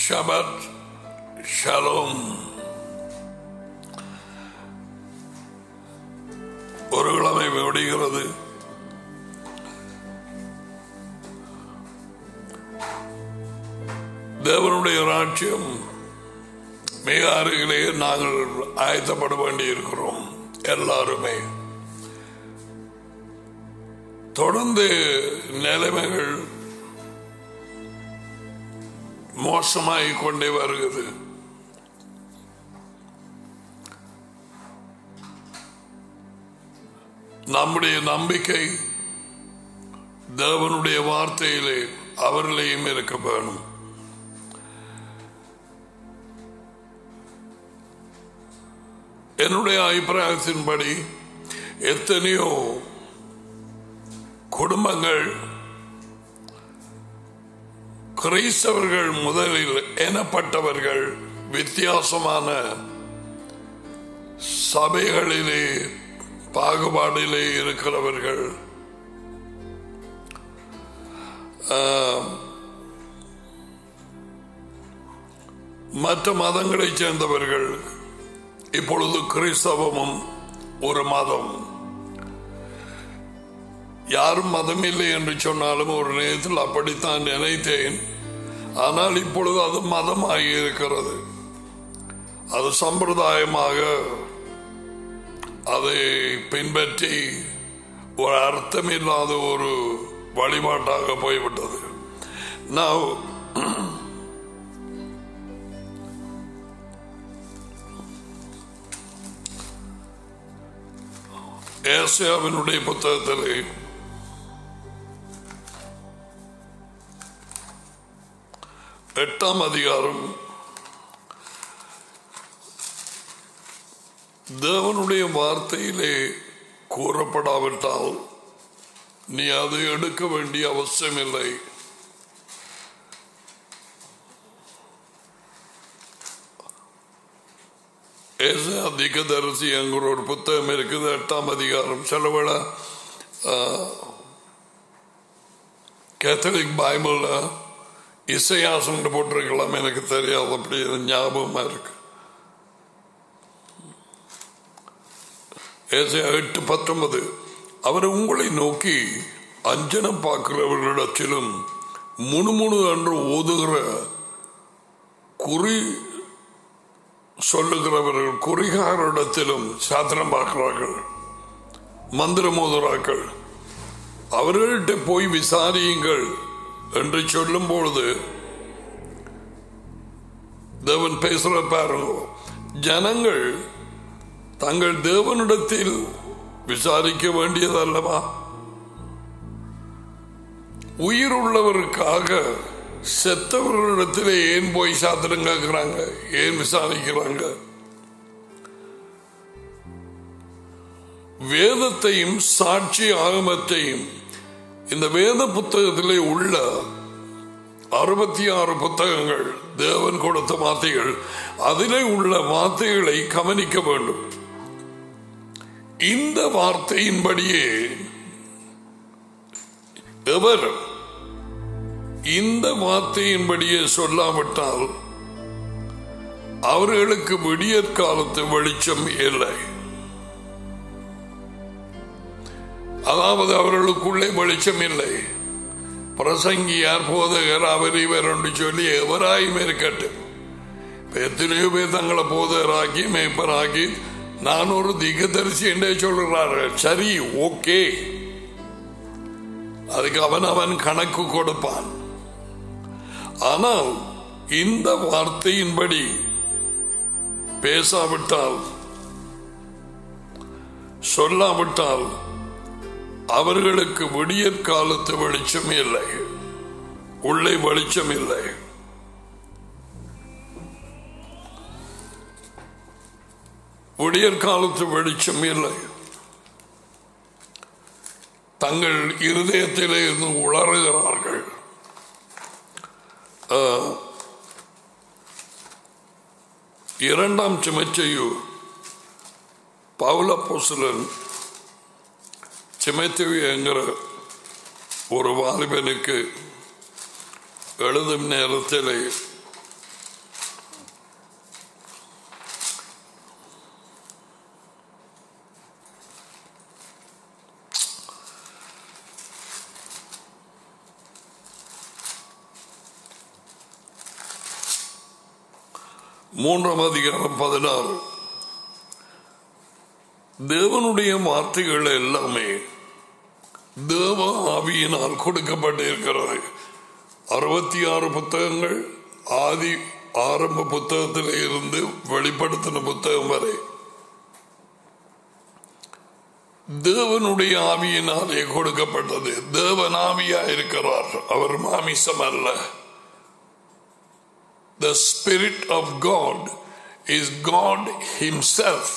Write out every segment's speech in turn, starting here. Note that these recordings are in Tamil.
ஷபத் ஷலோம் ஒரு கிழமை விடுகிறது தேவனுடைய ராட்சியம் மிக அருகிலே நாங்கள் ஆயத்தப்பட வேண்டி இருக்கிறோம் எல்லாருமே தொடர்ந்து நிலைமைகள் மோசமாகிக் கொண்டே வருகிறது நம்முடைய நம்பிக்கை தேவனுடைய வார்த்தையிலே அவர்களையும் இருக்க வேணும் என்னுடைய அபிப்பிராயத்தின்படி எத்தனையோ குடும்பங்கள் கிறிஸ்தவர்கள் முதலில் எனப்பட்டவர்கள் வித்தியாசமான சபைகளிலே பாகுபாடிலே இருக்கிறவர்கள் ஆம், மற்ற மதங்களைச் சேர்ந்தவர்கள் இப்பொழுது கிறிஸ்தவமும் ஒரு மதம் யாரும் மதம் இல்லை என்று சொன்னாலும் ஒரு நேரத்தில் அப்படித்தான் நினைத்தேன் ஆனால் இப்பொழுது அது மதமாகி இருக்கிறது அது சம்பிரதாயமாக அதை பின்பற்றி ஒரு அர்த்தமில்லாத ஒரு வழிபாட்டாக போய்விட்டது நான் ஏசியாவினுடைய புத்தகத்திலே எட்டாம் அதிகாரம் தேவனுடைய வார்த்தையிலே கூறப்படாவிட்டால் நீ அதை எடுக்க வேண்டிய அவசியமில்லை ஏசா திகதரிசி என்கிற ஒரு புத்தகம் இருக்குது எட்டாம் அதிகாரம் சிலவேள கேத்தலிக் பைபிள்ல இசையாசம் போட்டிருக்கலாம் எனக்கு தெரியாது அப்படி ஞாபகமா இருக்கு ஏசாயா எட்டு பத்தொன்பது அவர் உங்களை நோக்கி அஞ்சனம் பார்க்கிறவர்களிடத்திலும் முணுமுணு என்று ஓதுகிற குறி சொல்லுகிறவர்கள் குறிகாரிடத்திலும் சாத்திரம் பார்க்கிறார்கள் மந்திர மோதுராக்கள் அவர்கள்ட்ட போய் விசாரியுங்கள் என்று சொல்லும் பொழுது தேவன் பேசுற பாருங்க ஜனங்கள் தங்கள் தேவனிடத்தில் விசாரிக்க வேண்டியது அல்லவா உயிர் உள்ளவருக்காக செத்தவர்களிடத்தில் ஏன் போய் சாத்திரம் கேட்கிறாங்க ஏன் விசாரிக்கிறாங்க வேதத்தையும் சாட்சி ஆகமத்தையும் இந்த வேத புத்தகத்திலே உள்ள அறுபத்தி ஆறு புத்தகங்கள் தேவன் கொடுத்த வார்த்தைகள் அதிலே உள்ள வார்த்தைகளை கவனிக்க வேண்டும் இந்த வார்த்தையின்படியே எவர் இந்த வார்த்தையின்படியே சொல்லாவிட்டால் அவர்களுக்கு விடியற் காலத்து வெளிச்சம் இல்லை அதாவது அவர்களுக்குள்ளே வெளிச்சம் இல்லை பிரசங்கியார் போதகர் அவர் இவர் என்று சொல்லி எவராயும் இருக்கட்டும் இப்ப எத்தனையோ பேர் தங்களை போதகராக்கி மேய்ப்பராக்கி நான் ஒரு திகதரிசி என்றே சொல்கிறார்கள் சரி ஓகே அதுக்கு அவன் அவன் கணக்கு கொடுப்பான் ஆனால் இந்த வார்த்தையின்படி பேசாவிட்டால் சொல்லாவிட்டால் அவர்களுக்கு விடியற் காலத்து வெளிச்சம் இல்லை உள்ளே வெளிச்சம் இல்லை விடியற் காலத்து வெளிச்சம் இல்லை தங்கள் இருதயத்திலே இருந்து உளறுகிறார்கள் ஆ, இரண்டாம் சிமச்சையு பவுல பொசுலன் சிமைத்தவி என்கிற ஒரு வாலிபனுக்கு எழுதும் நேரத்தில் மூன்றாம் அதிகாரம் பதினாறு தேவனுடைய வார்த்தைகள் எல்லாமே தேவ ஆவியினால் கொடுக்கப்பட்டிருக்கிறது அறுபத்தி ஆறு புத்தகங்கள் ஆதி ஆரம்ப புத்தகத்தில் இருந்து வெளிப்படுத்தின புத்தகம் வரை தேவனுடைய ஆவியினாலே கொடுக்கப்பட்டது தேவன் ஆவியா இருக்கிறார் அவர் மாமிசம் அல்ல The Spirit of God is God Himself.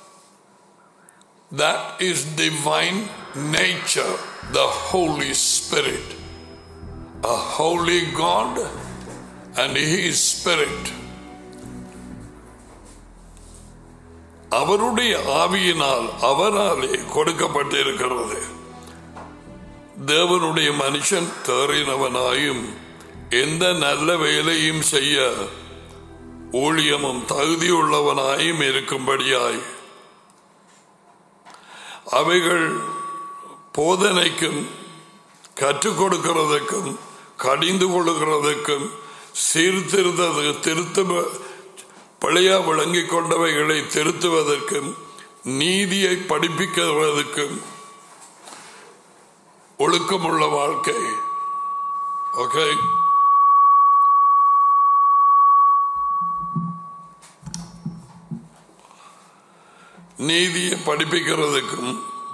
That is divine nature, the Holy Spirit. A holy God and His Spirit. அவருடைய ஆவியினால் அவராலே கொடுக்கப்பட்டிருக்கிறது தேவனுடைய மனுஷன் தேறினவனாயும் எந்த நல்ல வேலையும் செய்ய ஊழியமும் தகுதியுள்ளவனாயும் இருக்கும்படியாய் அவைகள் போதனைக்கும் கற்றுக் கொடுக்கிறதுக்கும் கடிந்து கொள்ளுகிறதுக்கும் சீர்திருத்தது திருத்த பழைய விளங்கிக் கொண்டவைகளை திருத்துவதற்கும் நீதியை படிப்பிக்கிறதுக்கும் ஒழுக்கமுள்ள வாழ்க்கை ஓகே நீதியை படிப்பிக்கிறதுக்கும்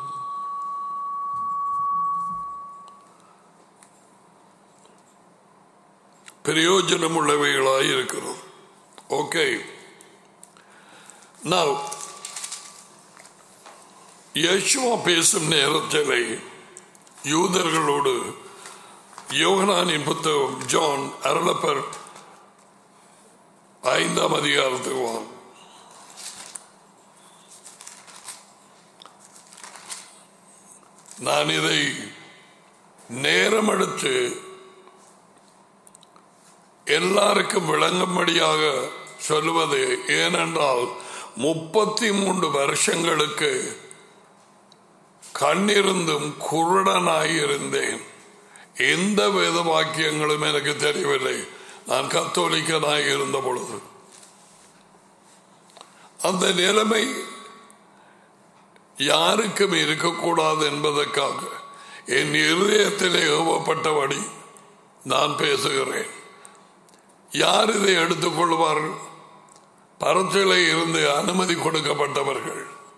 பிரயோஜனம் உள்ளவைகளாய் இருக்கிறது ஓகே Now, யேசுவா பேசும் நேரத்திலே யூதர்களோடு யோகனானின் புத்தகம் ஜான் அருளப்பர் ஐந்தாம் அதிகாரத்துக்கு வாங்க நான் இதை நேரம் எடுத்து எல்லாருக்கும் விளங்கும்படியாக சொல்லுவது ஏனென்றால் முப்பத்தி மூன்று வருஷங்களுக்கு கண்ணிருந்தும் குருடனாயிருந்தேன் எந்த வேத வாக்கியங்களும் எனக்கு தெரியவில்லை நான் கத்தோலிக்கனாய் இருந்த பொழுது அந்த நிலைமை யாருக்கும் இருக்கக்கூடாது என்பதற்காக என் இருதயத்திலே ஏவப்பட்டபடி நான் பேசுகிறேன் யார் இதை எடுத்துக் கொள்வார்கள் பரத்திலே இருந்து அனுமதி கொடுக்கப்பட்டவர்கள்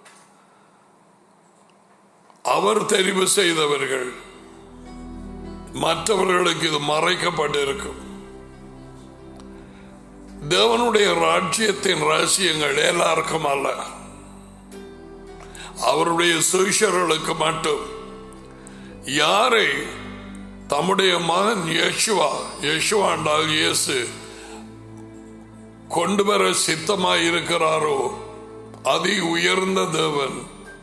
அவர் தெரிவு செய்தவர்கள் மற்றவர்களுக்கு இது மறைக்கப்பட்டிருக்கும் தேவனுடைய ராஜ்யத்தின் ரகசியங்கள் எல்லாருக்கும் அல்ல அவருடைய சுவிஷர்களுக்கு மட்டும் யாரை தம்முடைய மகன் யேசுவா யேசுவாண்டால் இயேசு கொண்டு வர சித்தமாய் இருக்கிறாரோ அதி உயர்ந்த தேவன்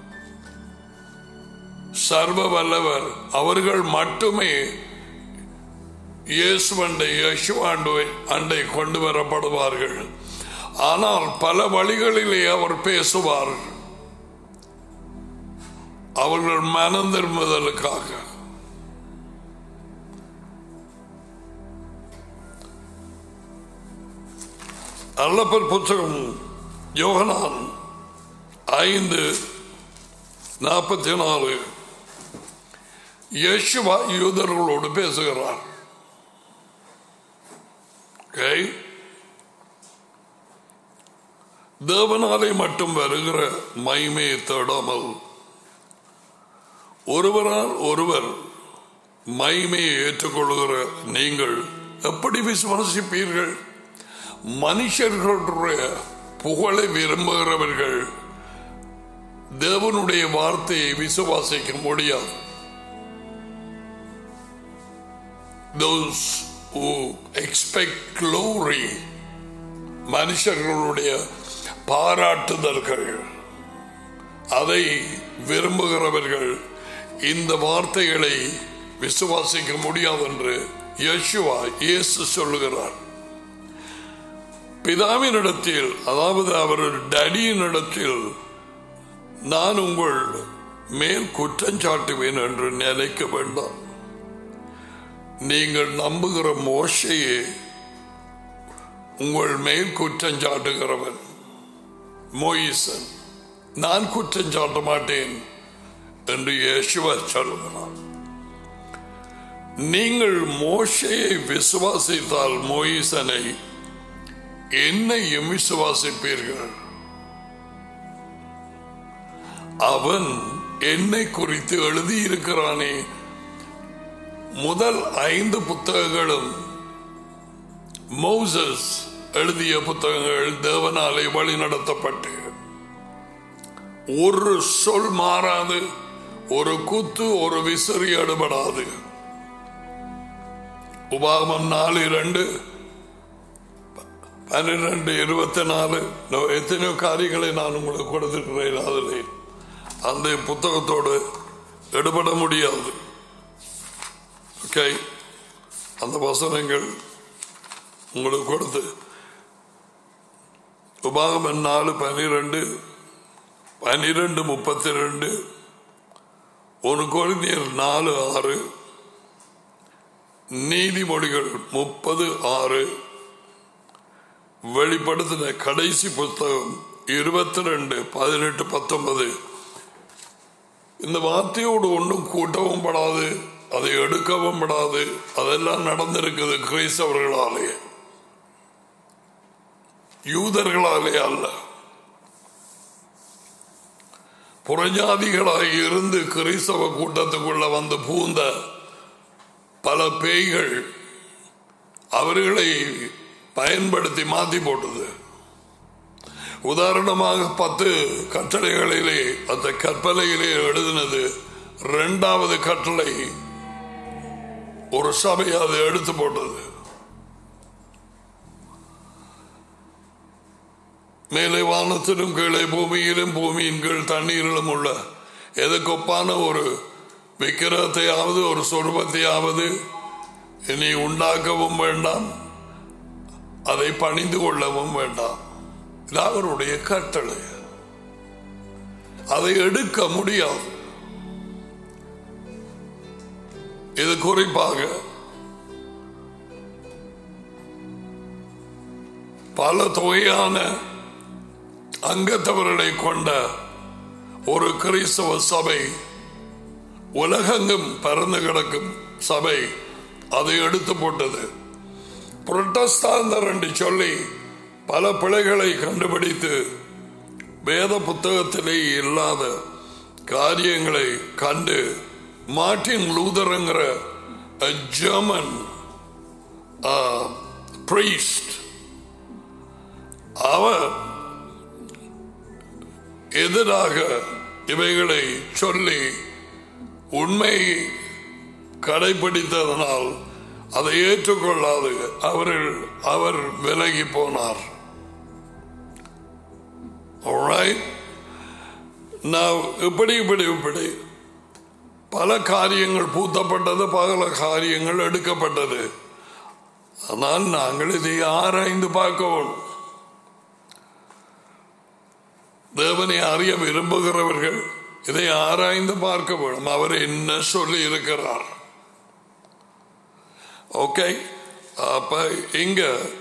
சர்வ வல்லவர் அவர்கள் மட்டுமே இயேசுவண்டை யசுவாண்டு அண்டை கொண்டு வரப்படுவார்கள் ஆனால் பல வழிகளிலே அவர் பேசுவார் அவர்கள் மனம் திரும்புதலுக்காக அல்லப்பர் புத்தகம் யோகனான் ஐந்து நாற்பத்தி நாலு யேசுவா யூதர்களோடு பேசுகிறார் Okay? தேவனாலே மட்டும் வருகிற மைமையை தேடாமல் ஒருவரால் ஒருவர் மைமையை ஏற்றுக்கொள்கிற நீங்கள் எப்படி விசுவாசிப்பீர்கள் மனுஷர்களுடைய புகழை விரும்புகிறவர்கள் தேவனுடைய வார்த்தையை விசுவாசிக்க முடியாது those who expect glory மனுஷர்களுடைய பாராட்டுதல்கள் அதை விரும்புகிறவர்கள் இந்த வார்த்தைகளை விசுவாசிக்க முடியாது என்று யேசுவா இயேசு சொல்லுகிறார் பிதாவினிடத்தில் அதாவது அவர் டடியினிடத்தில் நான் உங்கள் மேல் குற்றஞ்சாட்டுவேன் என்று நினைக்க வேண்டாம் நீங்கள் நம்புகிற மோசையே உங்கள் மேல் குற்றம் சாட்டுகிறவன் மோயிசன் நான் குற்றம் சாட்ட மாட்டேன் என்று இயேசுவ சொல்கிறார் நீங்கள் மோசையை விசுவாசித்தால் மோயிசனை என்னையும் விசுவாசிப்பீர்கள் அவன் என்னை குறித்து எழுதியிருக்கிறானே முதல் ஐந்து புத்தகங்களும் மோசஸ் எழுதிய புத்தகங்கள் தேவனாலே வழி நடத்தப்பட்டு ஒரு சொல் மாறாது ஒரு குத்து ஒரு விசிறி அடுபடாது உபாகமம் நாலு இரண்டு பன்னிரெண்டு இருபத்தி நாலு எத்தனையோ காரியங்களை நான் உங்களுக்கு கொடுத்திருக்கிறேன் அதில் அந்த புத்தகத்தோடு எடுபட முடியாது ஓகே அந்த வசனங்கள் உங்களுக்கு கொடுத்து உபாகமன் நாலு பன்னிரெண்டு பன்னிரெண்டு முப்பத்தி ரெண்டு ஒரு குழந்தையர் நாலு ஆறு நீதிமொழிகள் முப்பது ஆறு வெளிப்படுத்தின கடைசி புத்தகம் இருபத்தி ரெண்டு பதினெட்டு பத்தொன்பது இந்த வார்த்தையோடு ஒன்றும் கூட்டவும் படாது அதை எடுக்கவும் படாது அதெல்லாம் நடந்திருக்குது கிறிஸ்தவர்களாலே யூதர்களாலே அல்ல புறஜாதிகளாக இருந்து கிறிஸ்தவ கூட்டத்துக்குள்ள வந்து பூந்த பல பேய்கள் அவர்களை பயன்படுத்தி மாத்தி போட்டது உதாரணமாக பத்து கட்டளைகளிலே அந்த கற்பலையிலே எழுதினது இரண்டாவது கட்டளை ஒரு சபை அதை எடுத்து போட்டது மேலே வானத்திலும் கீழே பூமியிலும் பூமியின் கீழ் தண்ணீரிலும் உள்ள எதுக்கொப்பான ஒரு விக்கிரகத்தையாவது ஒரு சொருபத்தையாவது இனி உண்டாக்கவும் வேண்டாம் அதை பணிந்து கொள்ளவும் வேண்டாம் இது அவருடைய கட்டளை அதை எடுக்க முடியாது இது குறிப்பாக பல தொகையான அங்கத்தவர்களை கொண்ட ஒரு கிறிஸ்தவ சபை உலகெங்கும் பறந்து கிடக்கும் சபை அதை எடுத்து போட்டது புரட்டஸ்தாந்தர் என்று சொல்லி பல பிழைகளை கண்டுபிடித்து வேத புத்தகத்திலே இல்லாத காரியங்களை கண்டு மார்டின் லூதருங்கிற ஜெர்மன் பிரீஸ்ட் அவர் எதிராக இவைகளை சொல்லி உண்மை கடைபிடித்ததனால் அதை ஏற்றுக்கொள்ளாது அவர்கள் அவர் விலகி போனார் நான் இப்படி இப்படி இப்படி பல காரியங்கள் பூத்தப்பட்டது பல காரியங்கள் எடுக்கப்பட்டது ஆனால் நாங்கள் இதை ஆராய்ந்து பார்க்கவும் தேவனை அறிய விரும்புகிறவர்கள் இதை ஆராய்ந்து பார்க்க வேண்டும் அவர் என்ன சொல்லி இருக்கிறார் ஓகே அப்ப இங்க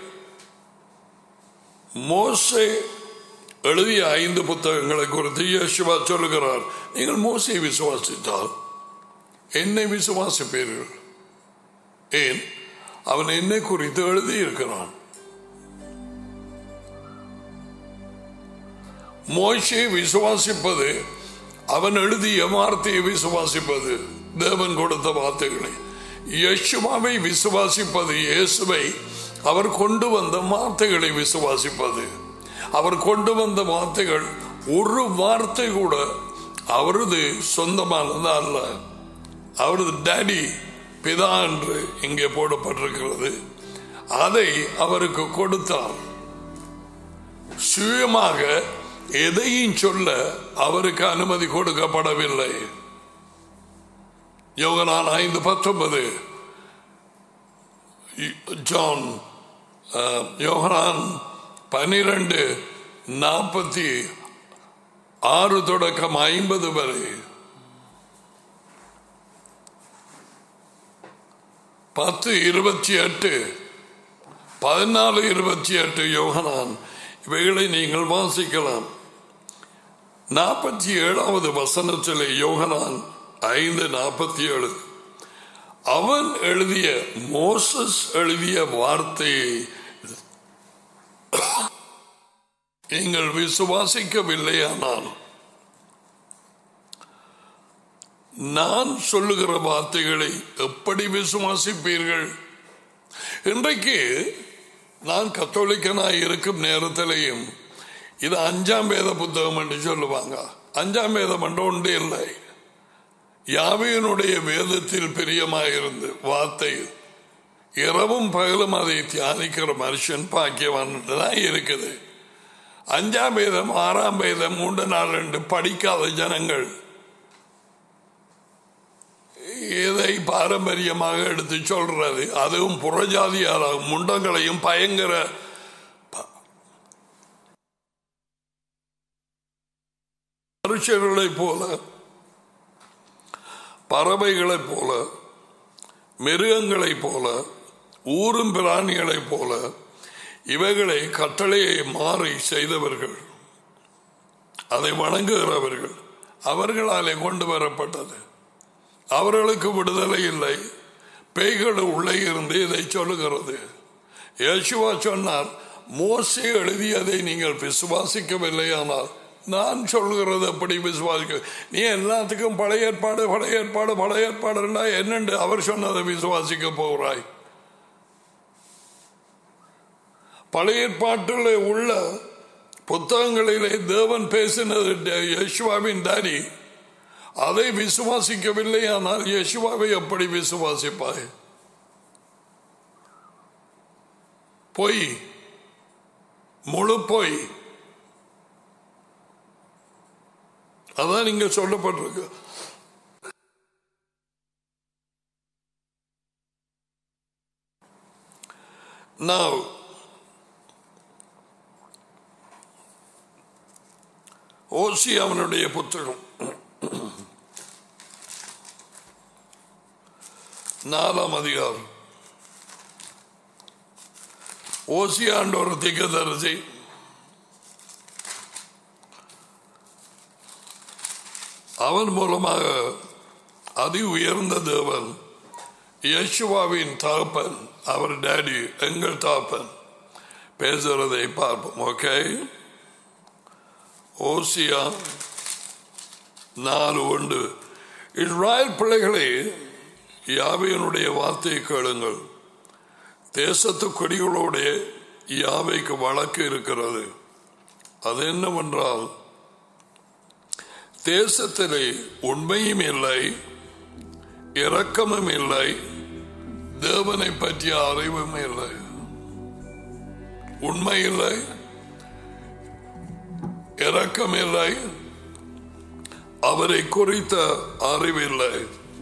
மோசே எழுதிய ஐந்து புத்தகங்களை குறித்து யேசுவா சொல்லுகிறார் நீங்கள் மோசை விசுவாசித்தால் என்னை விசுவாசிப்பீர்கள் ஏன் அவன் என்னை குறித்து எழுதியிருக்கிறான் மோசை விசுவாசிப்பது அவன் எழுதிய வார்த்தையை விசுவாசிப்பது தேவன் கொடுத்த வார்த்தைகளை யேசுவாவை விசுவாசிப்பது இயேசுவை அவர் கொண்டு வந்த வார்த்தைகளை விசுவாசிப்பது அவர் கொண்டு வந்த வார்த்தைகள் ஒரு வார்த்தை கூட அவரது சொந்தமானது அல்ல அவரது டேடி பிதா என்று இங்கே போடப்பட்டிருக்கிறது அதை அவருக்கு கொடுத்தார் சுயமாக எதையும் சொல்ல அவருக்கு அனுமதி கொடுக்கப்படவில்லை யோகனான் ஐந்து பத்தொன்பது ஜான் யோகனான் பனிரெண்டு நாற்பத்தி ஆறு தொடக்கம் ஐம்பது வரை பத்து இருபத்தி எட்டு பதினாலு இருபத்தி எட்டு யோகனான் இவைகளை நீங்கள் வாசிக்கலாம் நாற்பத்தி ஏழாவது வசனத்திலே யோகனான் ஐந்து நாற்பத்தி ஏழு அவன் எழுதிய மோசஸ் எழுதிய வார்த்தையை நீங்கள் விசுவாசிக்கவில்லையானால் நான் சொல்லுகிற வார்த்தைகளை எப்படி விசுவாசிப்பீர்கள் இன்றைக்கு நான் கத்தோலிக்கனாய் இருக்கும் நேரத்திலையும் இது அஞ்சாம் வேத புத்தகம் என்று சொல்லுவாங்க அஞ்சாம் வேதம் என்று ஒன்றே இல்லை யாவையனுடைய வேதத்தில் பிரியமாயிருந்து வார்த்தை இரவும் பகலும் அதை தியானிக்கிற மனுஷன் பாக்கியவான் தான் இருக்குது அஞ்சாம் வேதம் ஆறாம் வேதம் மூன்று நாள் ரெண்டு படிக்காத ஜனங்கள் இதை பாரம்பரியமாக எடுத்து சொல்றது அதுவும் புறஜாதியார முண்டங்களையும் பயங்கர மனுஷர்களைப் போல பறவைகளைப் போல மிருகங்களைப் போல ஊரும் பிராணிகளைப் போல இவைகளை கட்டளையை மாறி செய்தவர்கள் அதை வணங்குகிறவர்கள் அவர்களாலே கொண்டு வரப்பட்டது அவர்களுக்கு விடுதலை இல்லை பேய்கள் உள்ளே இருந்து இதை சொல்லுகிறது யேசுவா சொன்னார் மோசே எழுதியதை நீங்கள் விசுவாசிக்கவில்லையானால் நான் சொல்கிறது அப்படி விசுவாசிக்க நீ எல்லாத்துக்கும் பழைய ஏற்பாடு பழைய ஏற்பாடு பழைய ஏற்பாடுன்னா என்னண்டு அவர் சொன்னதை விசுவாசிக்க போகிறாய் பழைய ஏற்பாட்டில் உள்ள புத்தகங்களிலே தேவன் பேசினது யேசுவாவின் டாடி அதை விசுவாசிக்கவில்லை ஆனால் யேசுவாவை எப்படி விசுவாசிப்பாய் பொய் முழு பொய் அதான் இங்க சொல்லப்பட்டிருக்கு Now, ஓசி அவனுடைய புத்தகம் நாலாம் அதிகாரம் ஓசியாண்ட ஒரு திக்கதரிசி அவன் மூலமாக அதி உயர்ந்த தேவன் யேசுவாவின் தகப்பன் அவர் டேடி எங்கள் தகப்பன் பேசுறதை பார்ப்போம் ஓகே ஓசியா நாலு ஒன்று இஸ்ராயல் பிள்ளைகளே யாவையனுடைய வார்த்தையை கேளுங்கள் தேசத்து கொடிகளோட யாவைக்கு வழக்கு இருக்கிறது அது என்னவென்றால் தேசத்திலே உண்மையும் இல்லை இரக்கமும் இல்லை தேவனை பற்றிய அறிவும் இல்லை உண்மை இல்லை இரக்கம் இல்லை அவரை குறித்த அறிவில்லை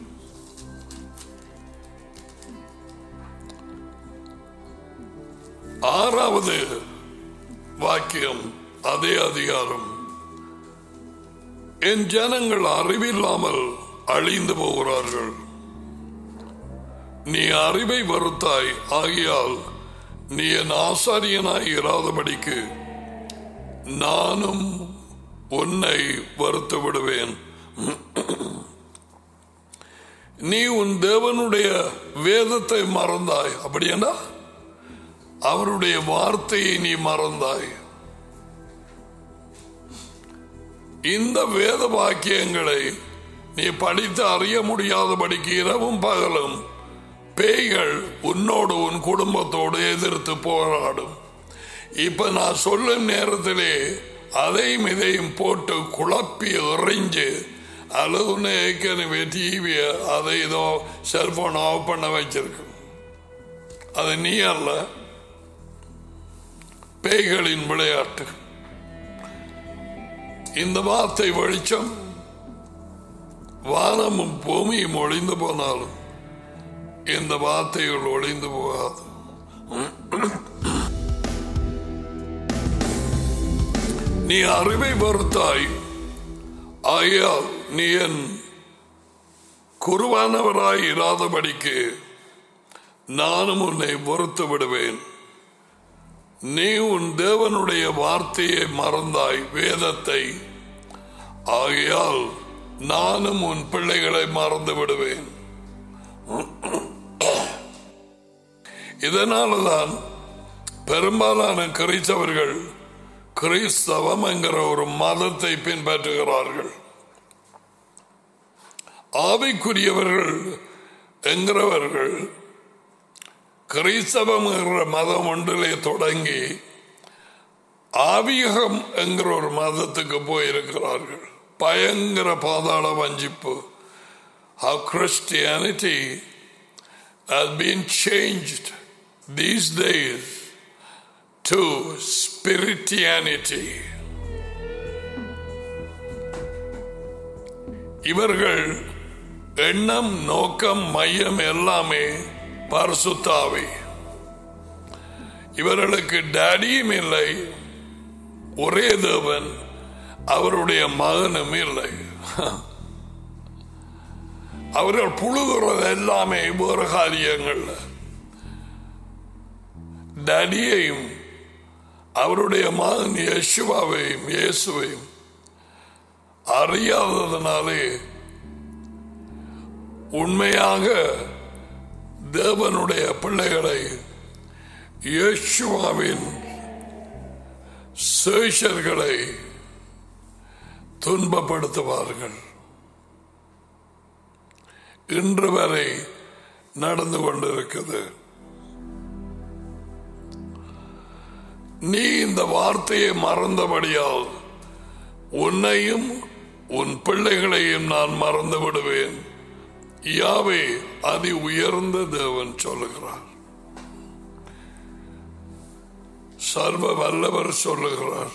ஆறாவது வாக்கியம் அதே அதிகாரம் என் ஜனங்கள் அறிவில்லாமல் அழிந்து போகிறார்கள் நீ அறிவை வருத்தாய் ஆகியால் நீ என் ஆசாரியனாய் இராதபடிக்கு நானும் உன்னை வருத்து விடுவேன் நீ உன் தேவனுடைய வேதத்தை மறந்தாய் அப்படின்னா அவருடைய வார்த்தையை நீ மறந்தாய் இந்த வேத வாக்கியங்களை நீ படித்து அறிய முடியாதபடிக்கு இரவும் பகலும் பேய்கள் உன்னோடு உன் குடும்பத்தோடு எதிர்த்து போராடும் இப்ப நான் சொல்லும் நேரத்திலே அதையும் இதையும் போட்டு குழப்பி எறிஞ்சு அல்லது ஏற்கனவே டிவியை அதை ஏதோ செல்போன் ஆஃப் பண்ண வச்சிருக்கு அது நீ அல்ல பேய்களின் விளையாட்டு இந்த வார்த்தை வெளிச்சம் வானமும் பூமியும் ஒளிந்து போனாலும் இந்த வார்த்தைகள் ஒளிந்து போகாது நீ அறிவை வருத்தாய் ஆகையால் நீ என் குருவானவராய் இராதபடிக்கு நானும் உன்னை பொறுத்து விடுவேன் நீ உன் தேவனுடைய வார்த்தையை மறந்தாய் வேதத்தை ஆகையால் நானும் உன் பிள்ளைகளை மறந்து விடுவேன் இதனால்தான் பெரும்பாலான கிறிஸ்தவர்கள் கிறிஸ்தவம் என்கிற ஒரு மதத்தை பின்பற்றுகிறார்கள் ஆவிக்குரியவர்கள் என்கிறவர்கள் கிறிஸ்தவம் என்கிற மதம் ஒன்றிலே தொடங்கி ஆவியகம் என்கிற ஒரு மதத்துக்கு போயிருக்கிறார்கள் பயங்கர பாதாள வஞ்சிப்பு how Christianity has been changed these days to spirituality. இவர்கள் எண்ணம் நோக்கம் மையம் எல்லாமே பரிசுத்தாவி இவர்களுக்கு டேடியும் இல்லை ஒரே தேவன் அவருடைய மகனும் இல்லை அவர்கள் புழுகிறது எல்லாமே வேறு காரியங்கள் டடியையும் அவருடைய மகன் யேசுவாவையும் இயேசுவையும் அறியாததுனாலே உண்மையாக தேவனுடைய பிள்ளைகளை இயேசுவாவின் சேஷர்களை துன்பப்படுத்துவார்கள் இன்று வரை நடந்து கொண்டிருக்கிறது நீ இந்த வார்த்தையை மறந்தபடியால் உன்னையும் உன் பிள்ளைகளையும் நான் மறந்து விடுவேன் யாவே அதி உயர்ந்த தேவன் சொல்லுகிறார் சர்வ வல்லவர் சொல்லுகிறார்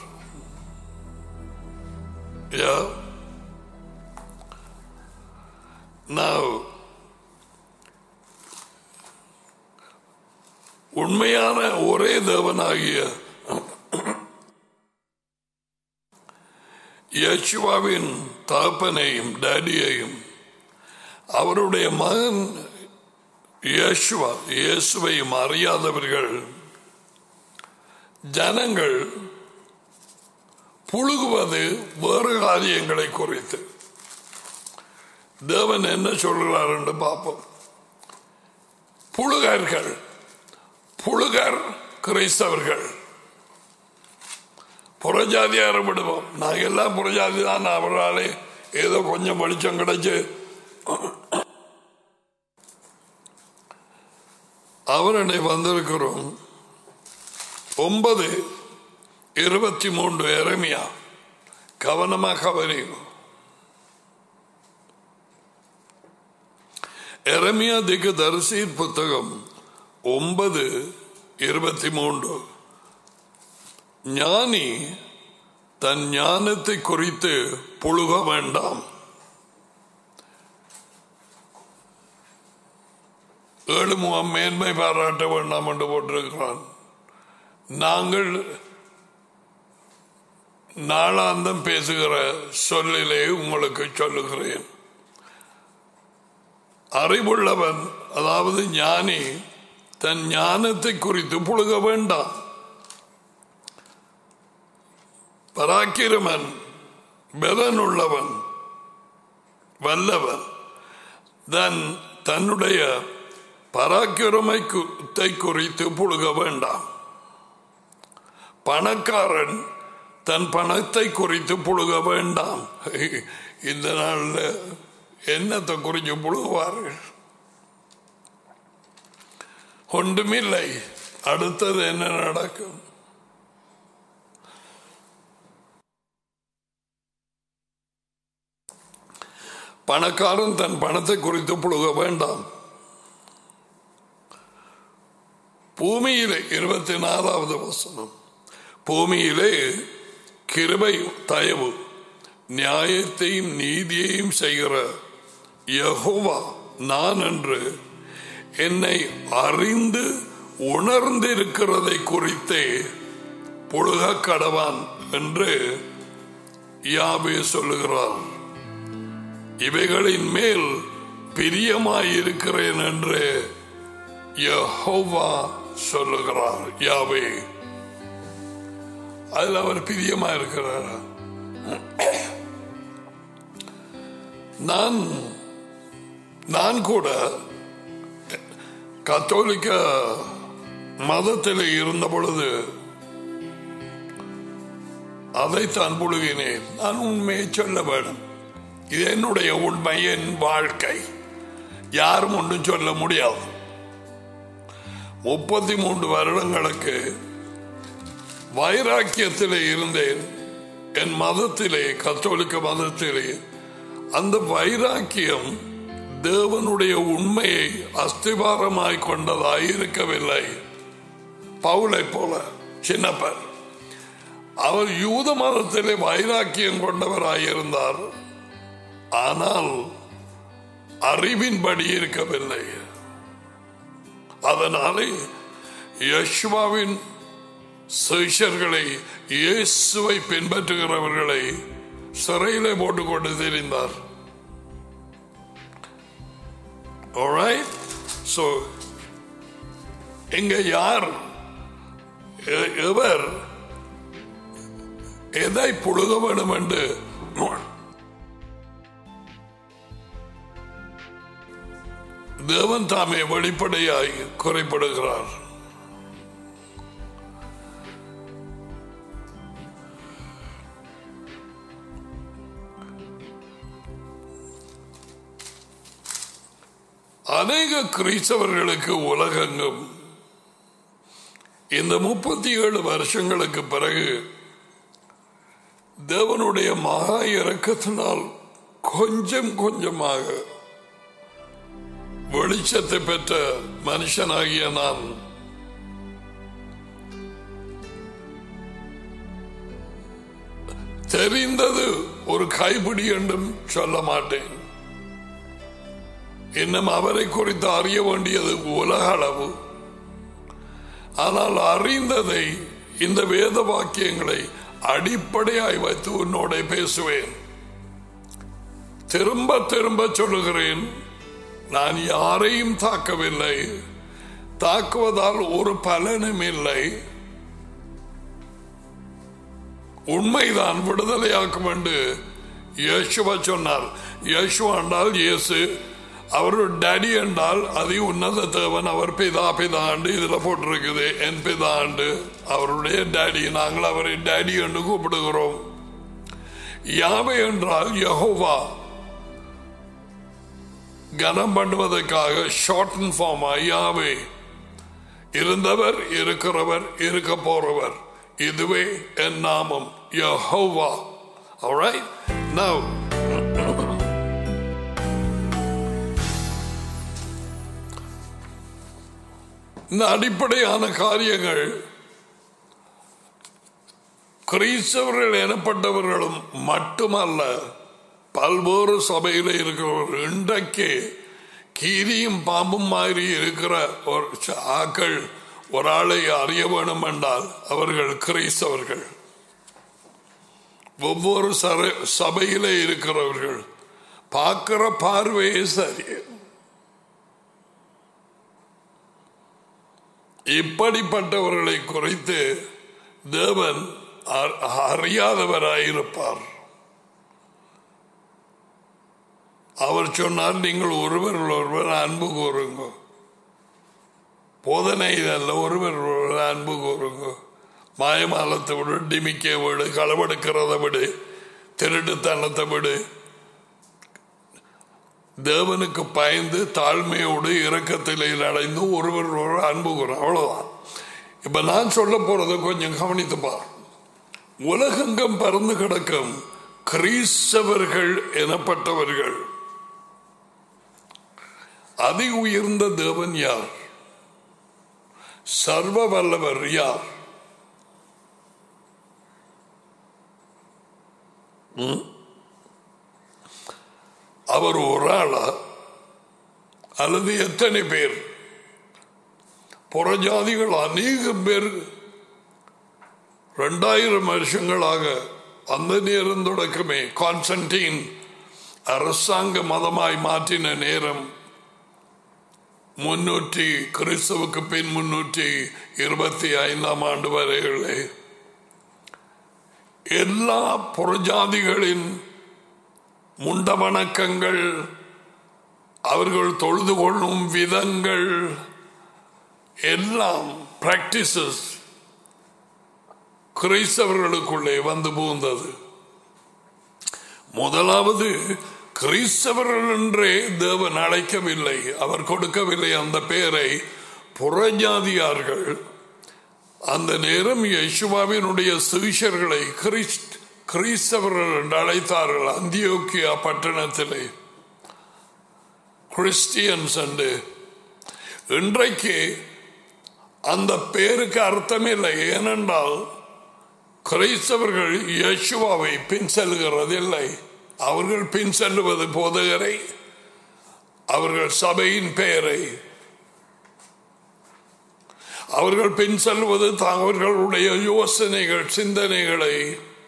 யா Now, உண்மையான ஒரே தேவனாகிய யேசுவாவின் தகப்பனையும் டேடியையும் அவருடைய மகன் இயேசுவா இயேசுவையும் அறியாதவர்கள் ஜனங்கள் புழுகுவது வேறு காரியங்களை குறித்து தேவன் என்ன சொல்கிறார் என்று பார்ப்போம் புழுகர்கள் புழுகர் கிறிஸ்தவர்கள் புறஜாதியார விடுவோம் நாங்கள் எல்லாம் புறஜாதி தான் அவராலே ஏதோ கொஞ்சம் வெளிச்சம் கிடைச்சு அவரனை வந்திருக்கிறோம் ஒன்பது இருபத்தி மூன்று எரமியா கவனமாக வரையும் எரமியா திக்கு தரிசி புத்தகம் ஒன்பது இருபத்தி மூன்று ஞானி தன் ஞானத்தை குறித்து புழுக வேண்டாம் ஏழு முகம் மேன்மை பாராட்ட வேண்டாம் என்று போட்டிருக்கிறான் நாங்கள் நாளாந்தம் பேசுகிற சொல்லிலே உங்களுக்கு சொல்லுகிறேன் அறிவுள்ளவன் அதாவது ஞானி தன் ஞானத்தை குறித்து புழுக வேண்டாம் பராக்கிரமன் பலன் உள்ளவன் வல்லவன் தன் தன்னுடைய பராக்கிரமை குறித்து புழுக வேண்டாம் பணக்காரன் தன் பணத்தை குறித்து புழுக வேண்டாம் இந்த நாளில் என்னத்தை குறித்து புழுகுவார்கள் ஒன்றுமில்லை அடுத்தது என்ன நடக்கும் பணக்காரன் தன் பணத்தை குறித்து புழுக வேண்டாம் பூமியிலே இருபத்தி நாலாவது வசனம் பூமியிலே கிருபை தயவு நியாயத்தையும் நீதியையும் செய்கிற யகோவா நான் என்று என்னை அறிந்து உணர்ந்திருக்கிறதை குறித்தே புழுக கடவான் என்று யாவே சொல்லுகிறார் இவைகளின் மேல் பிரியமாயிருக்கிறேன் என்று யஹோவா சொல்லுகிறார் யாவே அதில் அவர் பிரியமா இருக்கிறார் நான் நான் கூட கத்தோலிக்க மதத்தில் இருந்த பொழுது அதைத்தான் புழுகினேன் நான் உண்மையை சொல்ல வேண்டும் இது என்னுடைய உண்மை என் வாழ்க்கை யாரும் ஒன்றும் சொல்ல முடியாது முப்பத்தி மூன்று வருடங்களுக்கு வைராக்கியத்திலே இருந்தேன் என் மதத்திலே கத்தோலிக்க மதத்திலே அந்த வைராக்கியம் தேவனுடைய உண்மையை அஸ்திபாரமாய் கொண்டதாய் இருக்கவில்லை பவுலை போல சின்னப்பர் அவர் யூத மதத்திலே வைராக்கியம் கொண்டவராயிருந்தார் ஆனால் அறிவின்படி இருக்கவில்லை அதனாலே யஷ்வாவின் சிஷர்களை இயேசுவை பின்பற்றுகிறவர்களை சிறையிலே போட்டுக்கொண்டு தெரிந்தார் Alright? So, இங்க யார் எ- எவர் எதை புழுக வேண்டும் என்று தேவன் தாமே வெளிப்படையாய் குறைப்படுகிறார் அநேக கிறிஸ்தவர்களுக்கு உலகெங்கும் இந்த முப்பத்தி ஏழு வருஷங்களுக்கு பிறகு தேவனுடைய மகா இரக்கத்தினால் கொஞ்சம் கொஞ்சமாக வெளிச்சத்தை பெற்ற மனுஷனாகிய நான் தெரிந்தது ஒரு கைப்பிடி என்றும் சொல்ல மாட்டேன் இன்னும் அவரை குறித்து அறிய வேண்டியது உலக அளவு ஆனால் அறிந்ததை இந்த வேத வாக்கியங்களை அடிப்படையாய் வைத்து உன்னோட பேசுவேன் திரும்ப திரும்ப சொல்லுகிறேன் நான் யாரையும் தாக்கவில்லை தாக்குவதால் ஒரு பலனும் இல்லை உண்மைதான் விடுதலையாக்கும் என்று யேசுவா சொன்னார் யேசுவா என்றால் இயேசு அவர் டேடி என்றால் அதி உன்னத தேவன் அவர் பிதா பிதாண்டு இதுல போட்டிருக்குது என் பிதாண்டு அவருடைய டேடி நாங்கள் அவரை டேடி என்று கூப்பிடுகிறோம் யாவை என்றால் யஹோவா கனம் பண்ணுவதற்காக ஷார்ட் அண்ட் ஃபார்ம் யாவே இருந்தவர் இருக்கிறவர் இருக்க போறவர் இதுவே என் நாமம் யஹோவா alright now இந்த அடிப்படையான காரியங்கள் கிறிஸ்தவர்கள் எனப்பட்டவர்களும் மட்டுமல்ல பல்வேறு சபையில் இருக்கிறவர்கள் இன்றைக்கு கீரியும் பாம்பும் மாதிரி இருக்கிற ஒரு ச- ஆக்கள் ஒரு ஆளை அறிய வேணும் என்றால் அவர்கள் கிறிஸ்தவர்கள் ஒவ்வொரு சர- சபையிலே இருக்கிறவர்கள் பார்க்கிற பார்வையே சரி இப்படிப்பட்டவர்களை குறைத்து தேவன் அ- அறியாதவராயிருப்பார் அவர் சொன்னார் நீங்கள் ஒருவர் ஒருவர் அன்பு கூறுங்க போதனை இதல்ல ஒருவர் ஒருவர் அன்பு கூறுங்க மாயமாலத்தை விடு டிமிக்க விடு களவெடுக்கிறத விடு திருட்டுத்தனத்தை விடு தேவனுக்கு பயந்து தாழ்மையோடு இரக்கத்திலே அடைந்து ஒருவர் ஒரு அன்பு கூறும் அவ்வளவுதான் இப்ப நான் சொல்ல போறதை கொஞ்சம் கவனித்து பார் உலகெங்கும் பறந்து கிடக்கும் கிறிஸ்தவர்கள் எனப்பட்டவர்கள் அதி உயர்ந்த தேவன் யார் சர்வ வல்லவர் யார் ம்? அவர் ஒரு ஆளா அல்லது எத்தனை பேர் புறஜாதிகள் அநேகம் பேர் ரெண்டாயிரம் வருஷங்களாக அந்த நேரம் தொடக்கமே கான்ஸ்டன்டீன் அரசாங்க மதமாய் மாற்றின நேரம் முன்னூற்றி கிறிஸ்துவுக்கு பின் முன்னூற்றி இருபத்தி ஐந்தாம் ஆண்டு வரைகளே எல்லா புறஜாதிகளின் முண்ட வணக்கங்கள் அவர்கள் தொழுது கொள்ளும் விதங்கள் எல்லாம் பிராக்டிசஸ் கிறிஸ்தவர்களுக்குள்ளே வந்து புகுந்தது முதலாவது கிறிஸ்தவர்கள் என்றே தேவன் அழைக்கவில்லை அவர் கொடுக்கவில்லை அந்த பெயரை புறஜாதியார்கள் அந்த நேரம் யேசுவாவினுடைய சுவிஷர்களை கிறிஸ்ட் கிறிஸ்தவர்கள் என்று அழைத்தார்கள் அந்தியோக்கியா பட்டணத்திலே கிறிஸ்டியன்ஸ் என்று இன்றைக்கு அந்த பேருக்கு அர்த்தமில்லை ஏனென்றால் கிறிஸ்தவர்கள் யேசுவாவை பின் செல்கிறதில்லை அவர்கள் பின் செல்லுவது போதகரை அவர்கள் சபையின் பெயரை அவர்கள் பின் செல்வது அவர்களுடைய யோசனைகள் சிந்தனைகளை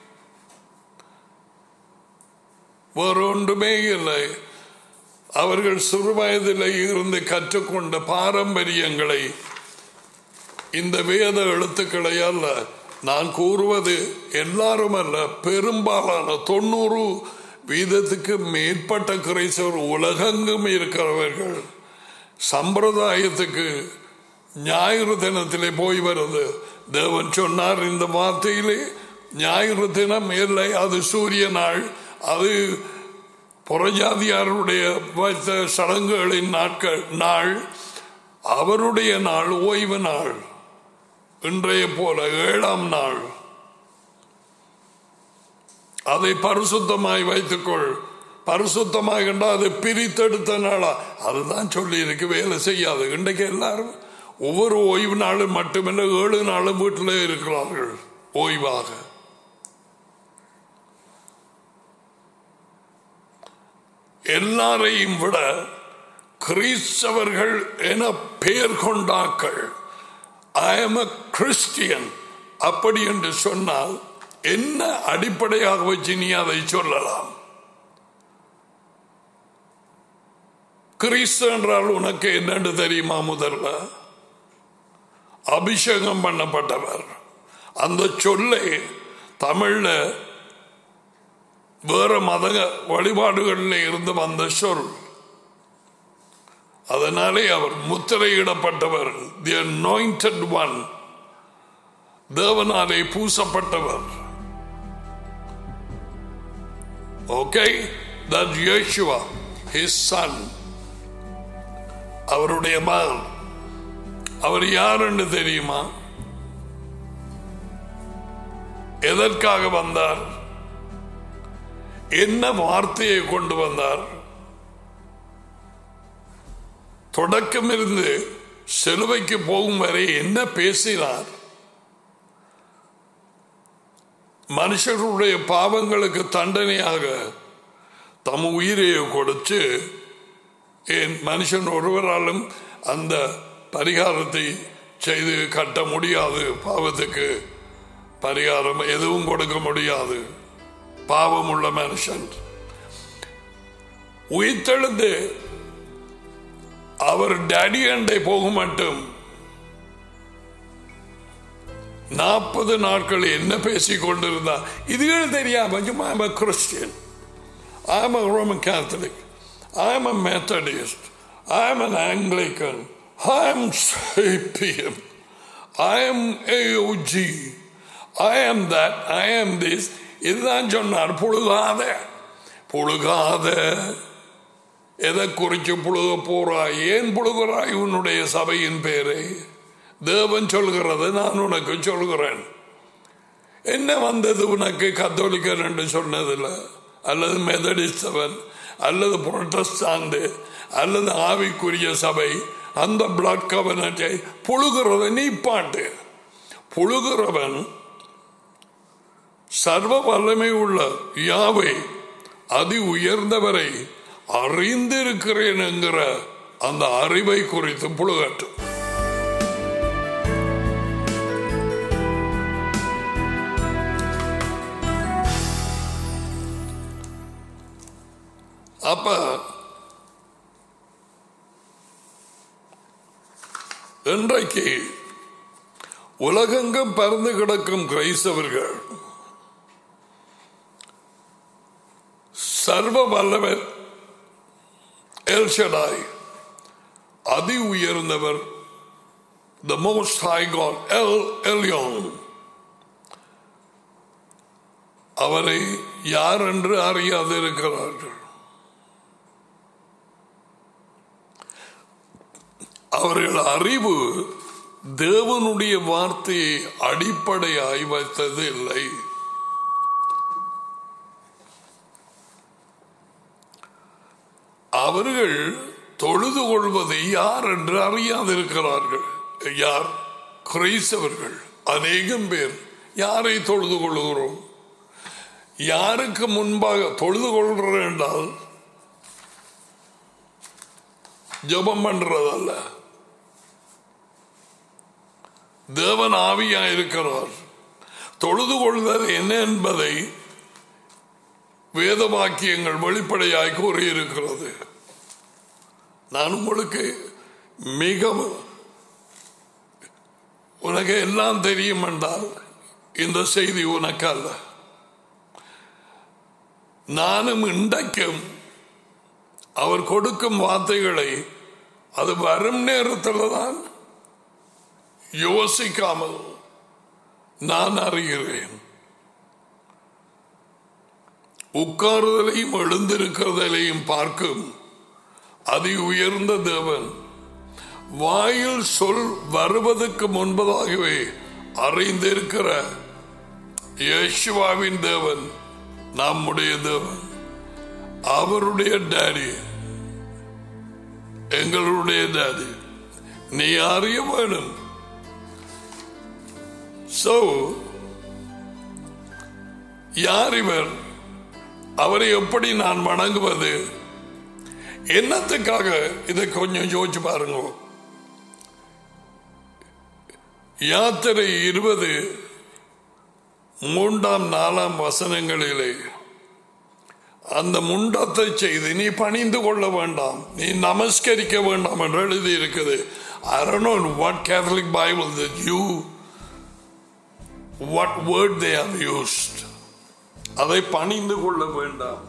வேறொன்றுமே இல்லை அவர்கள் சிறு வயதில் இருந்து கற்றுக்கொண்ட பாரம்பரியங்களை இந்த வேத எழுத்துக்களை அல்ல நான் கூறுவது எல்லாரும் அல்ல பெரும்பாலான தொண்ணூறு வீதத்துக்கு மேற்பட்ட கிரைஸ்தவர் உலகெங்கும் இருக்கிறவர்கள் சம்பிரதாயத்துக்கு ஞாயிறு தினத்திலே போய் வருது தேவன் சொன்னார் இந்த வார்த்தையிலே ஞாயிறு தினம் இல்லை அது சூரிய நாள் அது புறஜாதியாருடைய வைத்த சடங்குகளின் நாட்கள் நாள் அவருடைய நாள் ஓய்வு நாள் இன்றைய போல ஏழாம் நாள் அதை பரிசுத்தமாய் வைத்துக்கொள் பரிசுத்தமாக கண்டா அதை பிரித்தெடுத்த நாளா அதுதான் சொல்லி இருக்கு வேலை செய்யாது இன்றைக்கு எல்லாரும் ஒவ்வொரு ஓய்வு நாளும் மட்டுமல்ல ஏழு நாளும் வீட்டில் இருக்கிறார்கள் ஓய்வாக எல்லாரையும் விட கிறிஸ்தவர்கள் என பெயர் கொண்டாக்கள் ஐ எம் அ கிறிஸ்டியன் அப்படி என்று சொன்னால் என்ன அடிப்படையாக வச்சு நீ அதை சொல்லலாம் கிறிஸ்து என்றால் உனக்கு என்னன்னு தெரியுமா முதல்ல அபிஷேகம் பண்ணப்பட்டவர் அந்த சொல்லை தமிழ்ல வேற மத வழிபாடுகளில் இருந்து வந்த சொல் அதனாலே அவர் முத்திரையிடப்பட்டவர் தி அனாயிண்டட் ஒன் தேவனாலே பூசப்பட்டவர் okay that Yeshua his son அவருடைய மகன் அவர் யாருன்னு தெரியுமா எதற்காக வந்தார் என்ன வார்த்தையை கொண்டு வந்தார் தொடக்கம் இருந்து சிலுவைக்கு போகும் வரை என்ன பேசினார் மனுஷர்களுடைய பாவங்களுக்கு தண்டனையாக தம் உயிரையை கொடுத்து ஏன் மனுஷன் ஒருவராலும் அந்த பரிகாரத்தை செய்து கட்ட முடியாது பாவத்துக்கு பரிகாரம் எதுவும் கொடுக்க முடியாது பாவம் உள்ள மனுஷன் உயிர்த்தெழுந்து அவர் டேடி அண்டை போக மட்டும் நாற்பது நாட்கள் என்ன பேசிக் கொண்டிருந்தார் இதுகள் தெரியாம சும்மா I'm Christian I am Roman Catholic I am a Methodist. I am an Anglican. I am CPM. I am AOG. I am that. I am this. இதுதான் சொன்னார் புழுகாத புழுகாத எதை குறிச்சு புழுக போறாய் ஏன் புழுகிறாய் உன்னுடைய சபையின் பேரை தேவன் சொல்கிறது நான் உனக்கு சொல்கிறேன் என்ன வந்தது உனக்கு கத்தோலிக்கர் என்று சொன்னதில்லை அல்லது மெதடிஸ்தவன் அல்லது புரட்டஸ்தாந்து அல்லது ஆவிக்குரிய சபை அந்த பிளட் கவனத்தை புழுகிறத நீ பாட்டு புழுகிறவன் சர்வ வல்லமை உள்ள யாவை அதி உயர்ந்தவரை அறிந்திருக்கிறேன் என்கிற அந்த அறிவை குறித்து புழுகட்டும் அப்ப இன்றைக்கு உலகெங்கும் பறந்து கிடக்கும் கிரைஸ்தவர்கள் சர்வ வல்லவர் எல்ஷடாய் அதி உயர்ந்தவர் the most high God El Elyon அவரை யார் என்று அறியாதிருக்கிறார்கள் அவர்கள் அறிவு தேவனுடைய வார்த்தையை அடிப்படையாய் வைத்தது இல்லை அவர்கள் தொழுது கொள்வதை யார் என்று அறியாதிருக்கிறார்கள் யார் கிரைஸ்தவர்கள் அநேகம் பேர் யாரை தொழுது கொள்கிறோம் யாருக்கு முன்பாக தொழுது கொள்கிறோம் என்றால் ஜபம் பண்றதல்ல தேவன் ஆவியா இருக்கிறார் தொழுது கொள்வது என்ன என்பதை வேத வாக்கியங்கள் வெளிப்படையாய் கூறியிருக்கிறது நான் உங்களுக்கு மிக உனக்கு எல்லாம் தெரியும் என்றால் இந்த செய்தி உனக்கு அல்ல நானும் இன்றைக்கும் அவர் கொடுக்கும் வார்த்தைகளை அது வரும் நேரத்தில் தான் யோசிக்காமல் நான் அறிகிறேன் உட்காருதலையும் எழுந்திருக்கிறதையும் பார்க்கும் அதி உயர்ந்த தேவன் வாயில் சொல் வருவதற்கு முன்பதாகவே அறிந்திருக்கிற யேசுவாவின் தேவன் நம்முடைய தேவன் அவருடைய டேடி எங்களுடைய டேடி நீ அறிய வேணும் சோ யார் இவர் அவரை எப்படி நான் வணங்குவது என்னத்துக்காக இதை கொஞ்சம் யோசிச்சு பாருங்க யாத்திரை இருபது மூன்றாம் நாலாம் வசனங்களிலே அந்த முண்டத்தை செய்து நீ பணிந்து கொள்ள வேண்டாம் நீ நமஸ்கரிக்க வேண்டாம் என்று எழுதி இருக்குது I don't know what Catholic Bible that you what word they have used அதை பணிந்து கொள்ள வேண்டாம்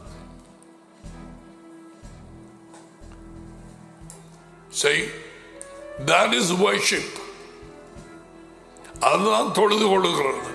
செய் that is worship அதுதான் தொழுது கொள்ளுகிறது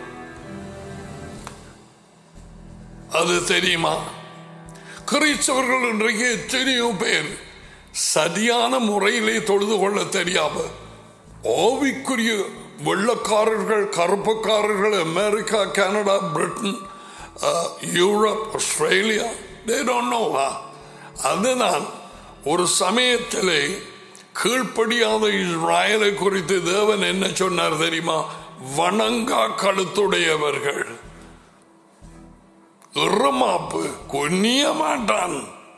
அது தெரியுமா கிறிஸ்தவர்கள் இன்றைக்கு எத்தனையோ பேர் சரியான முறையிலே தொழுது கொள்ள தெரியாம ஓவிக்குரிய வெள்ளக்காரர்கள் கருப்புக்காரர்கள் America Canada Britain Europe Australia they don't know அதுதான் ஒரு சமயத்திலே கீழ்ப்படியாத இஸ்ராயலை குறித்து தேவன் என்ன சொன்னார் தெரியுமா வணங்கா கழுத்துடையவர்கள் இறமாப்பு கொன்னிய மாட்டான்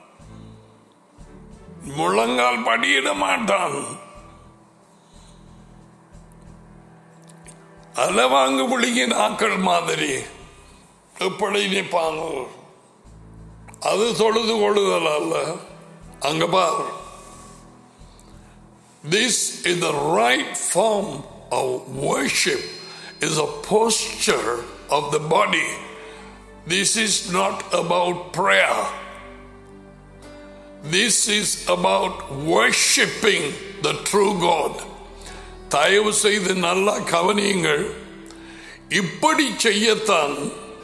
முழங்கால் படியிட மாட்டான் அலவாங்கு புளிங்கின் ஆக்கள் மாதிரி எப்படி நிற்பாங்க அது தொழுது கொள்ளுதல் அல்ல அங்க பார் This is the right form of worship, is a posture of the body. This is not about prayer. This is about worshiping the true God. தயவு செய்து நல்லா கவனியுங்கள் இப்படி செய்யத்தான்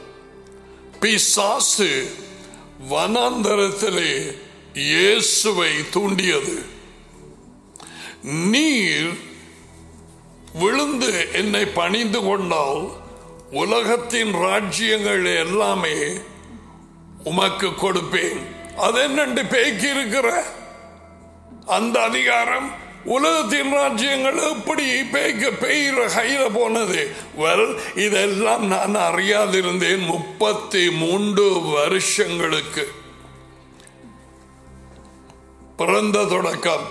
பிசாசு வனாந்தரத்திலே இயேசுவை தூண்டியது நீர் விழுந்து என்னை பணிந்து கொண்டால் உலகத்தின் ராஜ்யங்கள் எல்லாமே உமக்கு கொடுப்பேன் அது என்னண்டு பேக்கி இருக்கிற அந்த அதிகாரம் உலகத்தின் ராஜ்யங்கள் எப்படி பேய்க்க பெய்கிற கையில போனது வெல் இதெல்லாம் நான் அறியாதிருந்தேன் முப்பத்தி மூன்று வருஷங்களுக்கு பிறந்த தொடக்கம்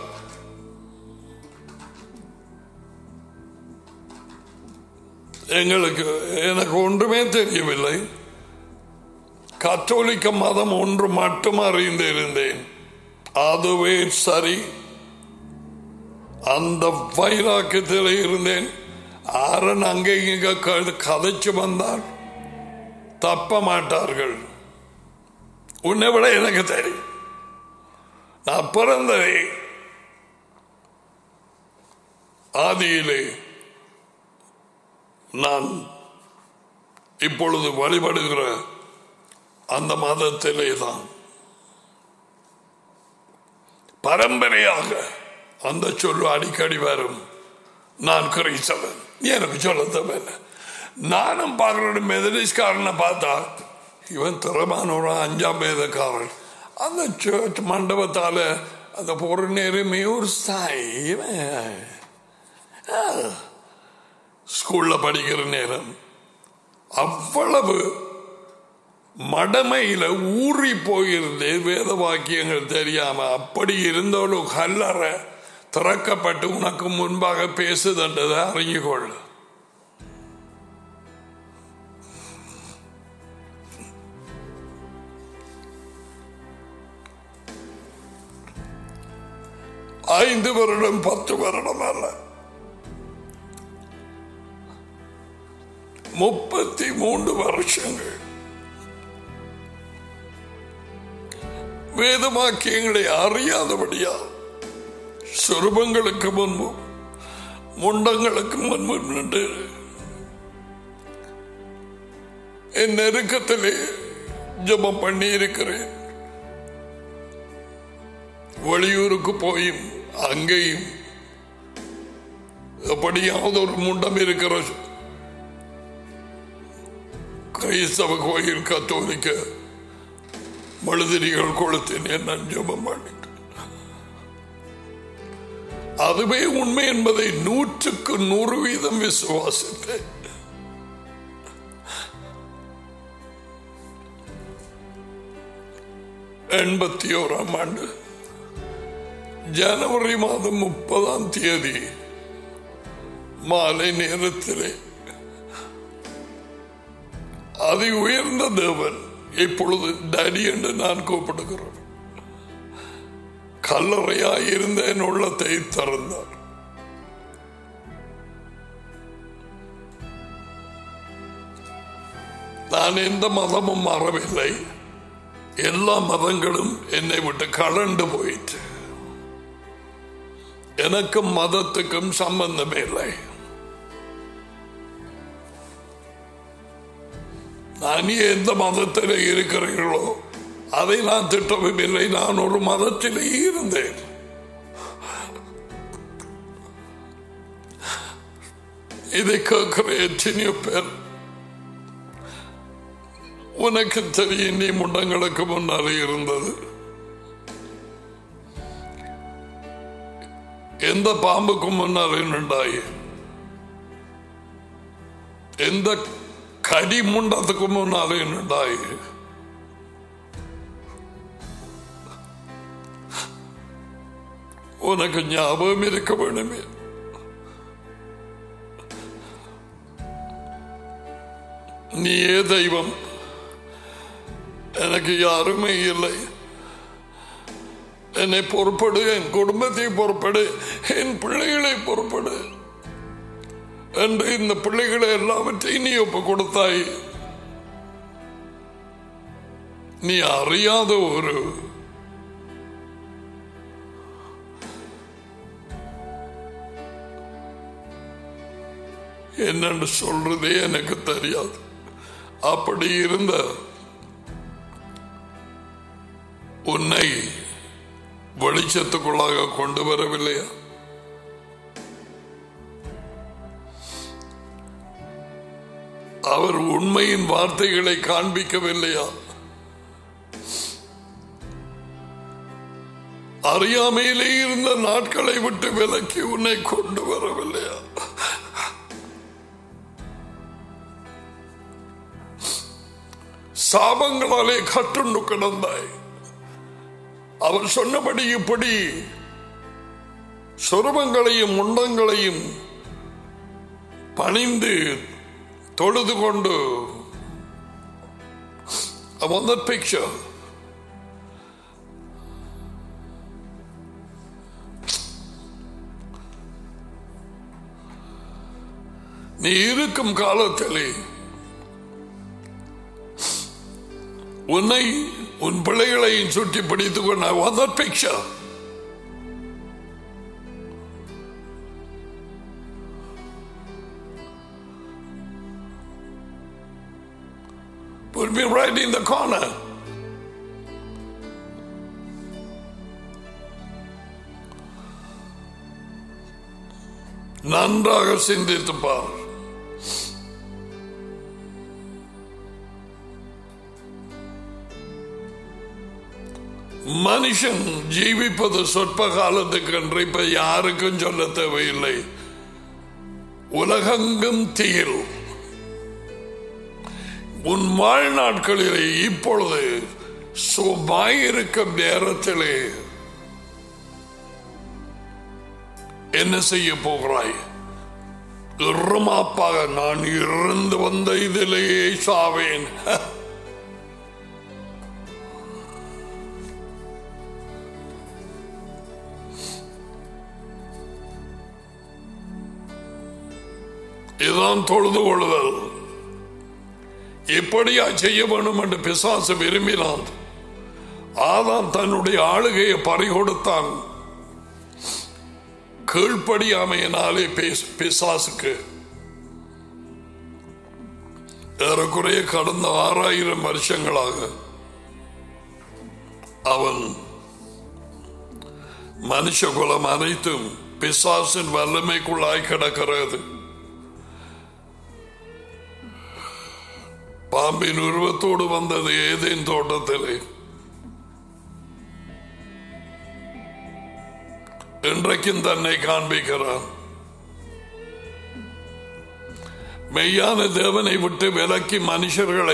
எங்களுக்கு எனக்கு ஒன்றுமே தெரியவில்லை கத்தோலிக்க மதம் ஒன்று மட்டும் அறிந்திருந்தேன் அதுவே சரி அந்த வைராக்கியத்தில் இருந்தேன் ஆரன் அங்கே இங்க க- கதைச்சு வந்தால் தப்ப மாட்டார்கள் உன்னை விட எனக்கு தெரியும் நான் பிறந்ததை ஆதியிலே நான் இப்பொழுது வழிபடுகிற அந்த மதத்திலே தான் பரம்பரையாக அந்த சொல்லு அடிக்கடி வரும் நான் கிறிஸ்தவன் எனக்கு சொல்ல தேவையில்லை நானும் பார்க்கற மெதடிஸ்காரனை பார்த்தா இவன் திறமான ஒரு அஞ்சாம் வேதக்காரன் அந்த சர்ச் மண்டபத்தால அந்த போற நேரமே ஒரு சாய் இவன் ஸ்கூல்ல படிக்கிற நேரம் அவ்வளவு மடமையில ஊறி போயிருந்தே வேத வாக்கியங்கள் தெரியாம அப்படி இருந்தாலும் கல்லற திறக்கப்பட்டு உனக்கு முன்பாக பேசுதன்றதை அறிஞ்சுக்கொள்ள ஐந்து வருடம் பத்து வருடம் அல்ல முப்பத்தி மூன்று வருஷங்கள் வேதவாக்கியங்களை அறியாதபடியால் சொருபங்களுக்கு முன்பும் முண்டங்களுக்கு முன்பு நின்று என் நெருக்கத்திலே ஜபம் பண்ணி இருக்கிறேன் வெளியூருக்கு போயும் அங்கேயும் எப்படியாவது ஒரு முண்டம் இருக்கிற கிறிஸ்தவ கோயில் கத்தோலிக்க மழுதிரிகள் கொளுத்தினேன் நான் ஜபம் பண்ணிட்டு அதுவே உண்மை என்பதை நூற்றுக்கு நூறு வீதம் விசுவாசித்தேன் எண்பத்தி ஓராம் ஆண்டு ஜனவரி மாதம் முப்பதாம் தேதி மாலை நேரத்திலே அதி உயர்ந்த தேவன் இப்பொழுது டடி என்று நான் கூப்பிடுகிறேன் கல்லறையாய் இருந்த என் உள்ளத்தை திறந்தார் நான் எந்த மதமும் மாறவில்லை எல்லா மதங்களும் என்னை விட்டு கலண்டு போயிற்று எனக்கும் மதத்துக்கும் சம்பந்தமே இல்லை நான் எந்த மதத்தில் இருக்கிறீர்களோ அதை நான் திட்டவும் இல்லை நான் ஒரு மதத்திலே இருந்தேன் இதை கேட்கிற எத்தனையோ பேர் உனக்கு தெரியும் நீ முண்டங்களுக்கு முன்னாலே இருந்தது எந்த பாம்புக்கும் முன்னாலே நின்றாய் எந்த கடி முண்டத்துக்கு முன்னாலே நின்றாய் உனக்கு ஞாபகம் இருக்க வேணுமே நீயே தெய்வம் எனக்கு யாருமே இல்லை என்னை பொறுப்படு என் குடும்பத்தை பொறுப்படு என் பிள்ளைகளை பொறுப்படு என்று இந்த பிள்ளைகளை எல்லாவற்றையும் நீ ஒப்பு கொடுத்தாய் நீ அறியாத ஒரு என்னன்னு சொல்றதே எனக்கு தெரியாது அப்படி இருந்த உன்னை வெளிச்சத்துக்குள்ளாக கொண்டு வரவில்லையா அவர் உண்மையின் வார்த்தைகளை காண்பிக்கவில்லையா அறியாமையிலே இருந்த நாட்களை விட்டு விலக்கி உன்னை கொண்டு வரவில்லையா சாபங்களாலே கட்டுண்டு கிடந்தாய் அவர் சொன்னபடி இப்படி சொருபங்களையும் முண்டங்களையும் பணிந்து தொழுது கொண்டு I want that picture. நீ இருக்கும் காலத்திலே உன்னை உன் பிள்ளைகளையும் சுற்றி பிடித்துக் கொண்ட I want that picture. Put me right in the corner. நன்றாக சிந்தித்து பார் மனுஷன் ஜீவிப்பது சொற்ப காலத்துக்கு என்று இப்ப யாருக்கும் சொல்ல தேவையில்லை உலகெங்கும் தீயில் உன் வாழ்நாட்களிலே இப்பொழுது சுமாயிருக்கும் நேரத்திலே என்ன செய்ய போகிறாய் இறுமாப்பாக நான் இருந்து வந்த இதிலேயே சாவேன் இதுதான் தொழுது கொள்ளுதல் எப்படியா செய்ய வேண்டும் என்று பிசாசு விரும்பினான் ஆதாம் தன்னுடைய ஆளுகையை பறிகொடுத்தான் கீழ்ப்படியாமையினாலே பேச- பிசாசுக்கு ஏறக்குறைய கடந்த ஆறாயிரம் வருஷங்களாக அவன் மனுஷ குலம் அனைத்தும் பிசாசின் வல்லமைக்குள்ளாய் கிடக்கிறது பாம்பின் உருவத்தோடு வந்தது ஏதேன் தோட்டத்திலே இன்றைக்கும் தன்னை காண்பிக்கிறான் மெய்யான தேவனை விட்டு விலக்கி மனுஷர்களை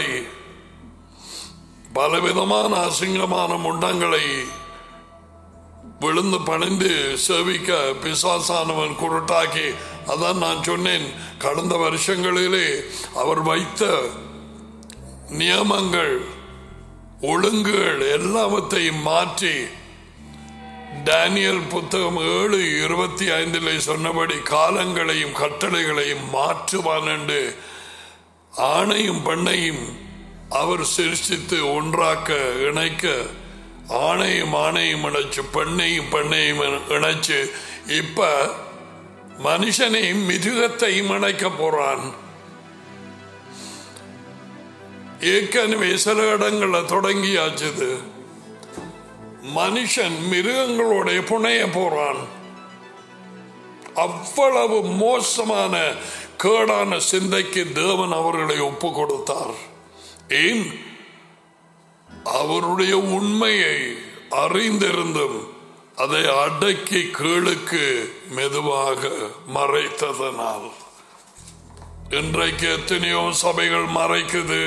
பலவிதமான அசிங்கமான முண்டங்களை விழுந்து பணிந்து சேவிக்க பிசாசானவன் குருட்டாக்கி அதான் நான் சொன்னேன் கடந்த வருஷங்களிலே அவர் வைத்த நியமங்கள் ஒழுங்குகள் எல்லாவற்றையும் மாற்றி டேனியல் புத்தகம் ஏழு இருபத்தி ஐந்திலே சொன்னபடி காலங்களையும் கட்டளைகளையும் மாற்றுவான் என்று ஆணையும் பெண்ணையும் அவர் சிருஷ்டித்து ஒன்றாக்க இணைக்க ஆணையும் ஆணையும் இணைச்சு பெண்ணையும் பெண்ணையும் இணைச்சு இப்ப மனுஷனையும் மிருகத்தையும் இணைக்க போறான் ஏற்கனவே சில இடங்கள்ல தொடங்கியாச்சுது மனுஷன் மிருகங்களோட புனைய போறான் அவ்வளவு மோசமான கேடான சிந்தைக்கு தேவன் அவர்களை ஒப்பு கொடுத்தார் ஏன் அவருடைய உண்மையை அறிந்திருந்தும் அதை அடக்கி கீழுக்கு மெதுவாக மறைத்ததனால் இன்றைக்கு எத்தனையோ சபைகள் மறைக்குது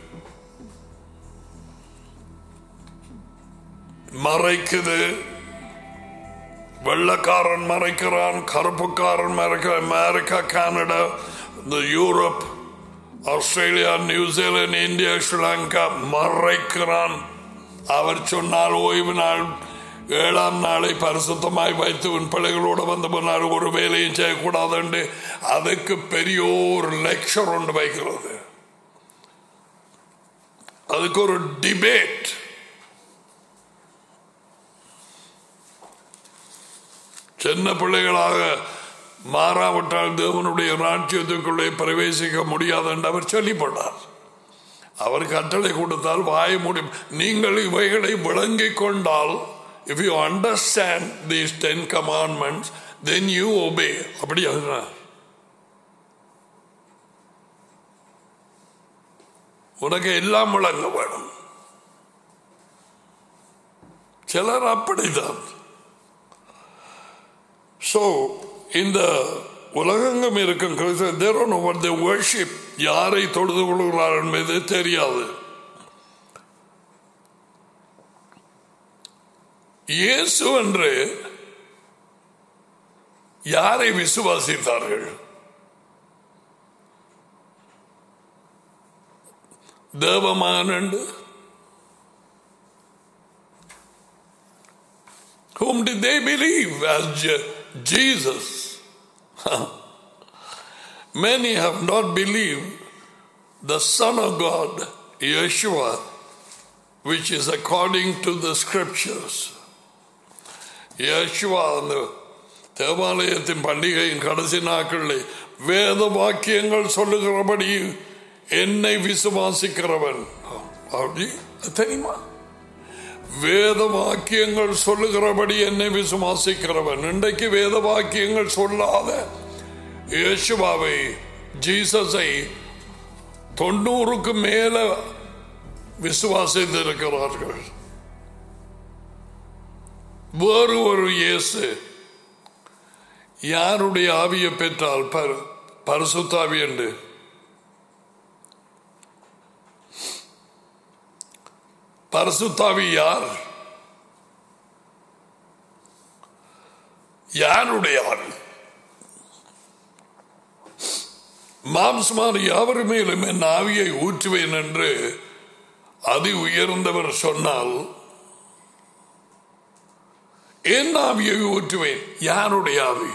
மறைக்குது வெள்ளக்காரன் மறைக்கிறான் கருப்புக்காரன் மறைக்கிற அமெரிக்கா கனடா இந்த Europe Australia New Zealand India Sri Lanka மறைக்கிறான் அவர் சொன்னால் ஓய்வு நாள் ஏழாம் நாளை பரிசுத்தமாய் வைத்து உன் பிள்ளைகளோடு வந்து போனார் ஒரு வேலையும் செய்யக்கூடாது என்று அதுக்கு பெரிய ஒரு லெக்சர் ஒன்று வைக்கிறது அதுக்கு ஒரு டிபேட் சின்ன பிள்ளைகளாக மாறாவிட்டால் தேவனுடைய ராட்சியத்துக்குள்ளே பிரவேசிக்க முடியாது என்று அவர் சொல்லிப்பட்டார் அவர் கட்டளை கொடுத்தால் வாய முடியும் நீங்கள் இவைகளை விளங்கிக் கொண்டால் if you understand these ten commandments then you obey அப்படி அதுதான் உனக்கு எல்லாம் விளங்க வேணும் சிலர் அப்படிதான் ஸோ இந்த உலகெங்கும் இருக்கும் கிறிஸ்தவ வர்ஷிப் யாரை தொழுது கொள்கிறார் என்பது தெரியாது இயேசு என்று யாரை விசுவாசித்தார்கள் தேவமானண்டு Whom did they believe as Je- Jesus? Many have not believed the Son of God, Yeshua, which is according to the scriptures. Yeshua அந்த தேவாலயத்தின் பண்டிகையின் கடைசி நாட்களில் வேத வாக்கியங்கள் சொல்லுகிறபடி என்னை விசுவாசிக்கிறவன் அப்படி தெரியுமா வேத வாக்கியங்கள் சொல்லுகிறபடி என்னை விசுவாசிக்கிறவன் இன்றைக்கு வேத வாக்கியங்கள் சொல்லாத இயேசுவாவை ஜீசஸை தொண்ணூறுக்கு மேல விசுவாசித்திருக்கிறார்கள் வேறு ஒரு இயேசு யாருடைய ஆவியை பெற்றால் பர- பரிசுத்தாவி என்று பரிசுத்தாவி யார் யாருடைய ஆவி மாம்சமான யாவர் மேலும் என் ஆவியை ஊற்றுவேன் என்று அதி உயர்ந்தவர் சொன்னால் என் ஆவியை ஊற்றுவேன் யாருடைய ஆவி